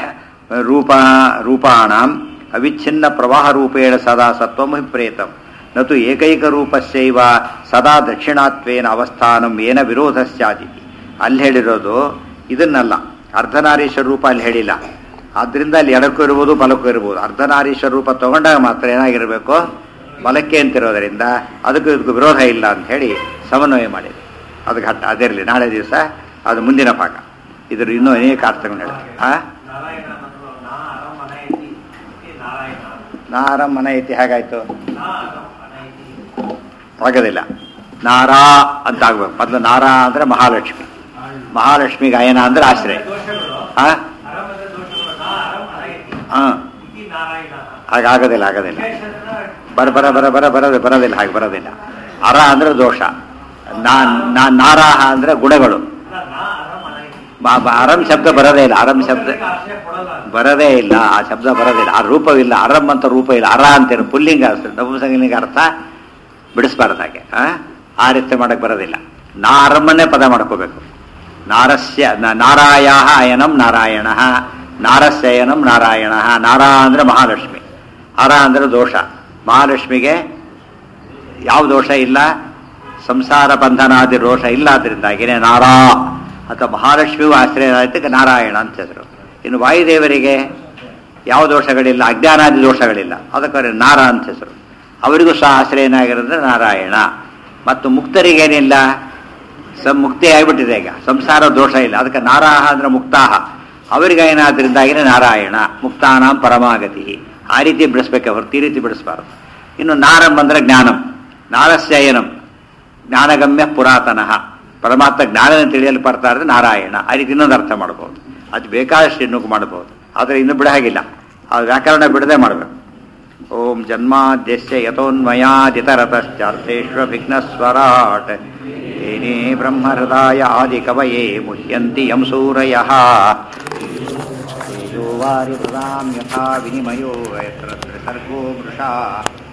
ರೂಪ ರೂಪಾಣಾಂ ಅವಿಚ್ಛಿನ್ನ ಪ್ರವಾಹ ರೂಪೇಣ ಸದಾ ಸತ್ವಂ ಪ್ರೇತಂ ನತು ಏಕೈಕ ರೂಪಸ್ಯೈವ ಸದಾ ದಕ್ಷಿಣಾತ್ವೇನ ಅವಸ್ಥಾನಂ ಏನ ವಿರೋಧ ಸ್ಯಾದಿ ಅಲ್ಲಿ ಹೇಳಿರೋದು ಇದನ್ನಲ್ಲ ಅರ್ಧನಾರೀಶ್ವರ ರೂಪ ಅಲ್ಲಿ ಹೇಳಿಲ್ಲ ಆದ್ರಿಂದ ಅಲ್ಲಿ ಎಡಕ್ಕೂ ಇರ್ಬೋದು ಬಲಕ್ಕೂ ಇರ್ಬೋದು ಅರ್ಧನಾರೀಶ್ವರ ರೂಪ ತಗೊಂಡಾಗ ಮಾತ್ರ ಏನಾಗಿರಬೇಕು ಬಲಕ್ಕೆ ಅಂತಿರೋದರಿಂದ ಅದಕ್ಕೂ ಇದಕ್ಕೂ ವಿರೋಧ ಇಲ್ಲ ಅಂತ ಹೇಳಿ ಸಮನ್ವಯ ಮಾಡಿದೆ ಅದು ಘಟ್ಟ ಅದಿರಲಿ ನಾಳೆ ದಿವಸ ಅದು ಮುಂದಿನ ಭಾಗ ಇದ್ರ ಇನ್ನೂ ಅನೇಕ ಅರ್ಥಗಳು ಹೇಳಿ ಆ ನಾರಾಯಣ ಮತ್ತು ನಾ ಅರಮನೆ ಇತಿ ಇತಿ ನಾರಾಯಣ ನಾರಂ ಮನ ಐತಿ ಹೇಗಾಯ್ತು ನಾ ಅರಮನೆ ಇತಿ ಆಗೋದಿಲ್ಲ ನಾರಾ ಅಂತ ಆಗ್ಬೇಕು ಮೊದಲು ನಾರಾ ಅಂದ್ರೆ ಮಹಾಲಕ್ಷ್ಮಿ ಮಹಾಲಕ್ಷ್ಮಿಗೆ ಅಯನ ಅಂದ್ರೆ ಆಶ್ರಯ ದೋಷಗಳು ಆ ಅರಮದ ದೋಷಗಳು ನಾ ಅರಮನೆ ಇತಿ ಹಾ ಇತಿ ನಾರಾಯಣ ಹಾಗಾಗೋದಿಲ್ಲ ಆಗೋದಿಲ್ಲ ವಿಶೇಷದ ಬರ ಬರ ಬರ ಬರ ಬರೋದು ಬರೋದಿಲ್ಲ ಹಾಗೆ ಬರೋದಿಲ್ಲ ಅರ ಅಂದ್ರೆ ದೋಷ ನಾ ನಾ- ನಾರಾಹ ಅಂದ್ರೆ ಗುಣಗಳು ಅಲ್ಲ, ನಾ ಅರಮನೆ ಇತಿ ಬ- ಬ- ಅರಂ ಶಬ್ದ ಬರೋದೇ ಇಲ್ಲ ಅರಂ ಶಬ್ದ ಆಶ್ರಯ ಕೊಡಲ್ಲ ಅದು. ಬರದೇ ಇಲ್ಲ ಆ ಶಬ್ದ ಬರೋದಿಲ್ಲ ಆ ರೂಪವಿಲ್ಲ ಅರಂ ಅಂತ ರೂಪ ಇಲ್ಲ ಅರ ಅಂತೇನು ಪುಲ್ಲಿಂಗ ನಪುಂಸಕಲಿಂಗ ಅರ್ಥ ಬಿಡಿಸ್ಬಾರ್ದು ಹಾಗೆ ಆ? ಆ ರೀತಿ ಮಾಡಕ್ ಬರೋದಿಲ್ಲ ನಾ ಅರಮ್ಮನ್ನೇ ಪದ ಮಾಡ್ಕೋಬೇಕು ನಾರಸ್ಯ ನ- ನಾರಾಯಾಹ ಅಯನಂ ನಾರಾಯಣ ನಾರಸ್ಯಯನಂ ನಾರಾಯಣ ನಾರಾ ಅಂದ್ರೆ ಮಹಾಲಕ್ಷ್ಮಿ ಅರ ಅಂದ್ರೆ ದೋಷ ಮಹಾಲಕ್ಷ್ಮಿಗೆ ಯಾವ ದೋಷ ಇಲ್ಲ ಸಂಸಾರ ಬಂಧನಾದಿ ದೋಷ ಇಲ್ಲ ಅದರಿಂದಾಗಿನೇ ನಾರಾ ಅಥವಾ ಮಹಾಲಕ್ಷ್ಮಿಗೂ ಆಶ್ರಯ ಆಯ್ತಕ್ಕೆ ನಾರಾಯಣ ಅಂತ ಹೆಸರು ಇನ್ನು ವಾಯುದೇವರಿಗೆ ಯಾವ ದೋಷಗಳಿಲ್ಲ ಅಜ್ಞಾನಾದಿ ದೋಷಗಳಿಲ್ಲ ಅದಕ್ಕೆ ನಾರ ಅಂತ ಹೆಸರು ಅವರಿಗೂ ಸಹ ಆಶ್ರಯನಾಗಿರೋದ್ರೆ ನಾರಾಯಣ ಮತ್ತು ಮುಕ್ತರಿಗೇನಿಲ್ಲ ಸ ಮುಕ್ತಿ ಆಗಿಬಿಟ್ಟಿದೆ ಈಗ ಸಂಸಾರ ದೋಷ ಇಲ್ಲ ಅದಕ್ಕೆ ನಾರಾಹ ಅಂದ್ರೆ ಮುಕ್ತಾಹ ಅವರಿಗೆ ಏನಾದ್ರಿಂದಾಗಿನೇ ನಾರಾಯಣ ಮುಕ್ತಾನಾಂ ಪರಮಾಗತಿ ಆ ರೀತಿ ಬಿಡಿಸ್ಬೇಕೆ ಹೊರತು ಈ ರೀತಿ ಬಿಡಿಸ್ಬಾರ್ದು ಇನ್ನು ನಾರಂ ಅಂದ್ರೆ ಜ್ಞಾನಂ ನಾರಸ್ಯಯನಂ ಜ್ಞಾನಗಮ್ಯ ಪುರಾತನಃ ಪರಮಾತ್ಮ ಜ್ಞಾನನ ತಿಳಿಯಲು ಬರ್ತಾ ಇದ್ರೆ ನಾರಾಯಣ ಆ ರೀತಿ ಇನ್ನೊಂದು ಅರ್ಥ ಮಾಡ್ಬೋದು ಅದು ಬೇಕಾದಷ್ಟು ಇನ್ನೂ ಮಾಡ್ಬೋದು ಆದರೆ ಇನ್ನು ಬಿಡ ಹಾಗಿಲ್ಲ ಆ ವ್ಯಾಕರಣ ಬಿಡದೆ ಮಾಡಬೇಕು ಓಂ ಜನ್ಮಾದ್ಯಸ್ಯ ಯಥೋನ್ಮಯಾದಿತರತಶ್ಚಾರ್ಥೇಷ್ವಭಿಘ್ನಸ್ವರಾಟ್ ಏನೇ ಬ್ರಹ್ಮಹೃದಾಯ ಆದಿಕವಯೇ ಮುಹ್ಯಂತಿ ಯಂ ಸೂರಯಃ ತೇಜೋವಾರಿ ಪ್ರದಾಂ ಯಥಾ ವಿನಿಮಯೋ ಯತ್ರ ತ್ರಿಸರ್ಗೋ ಮೃಷಾ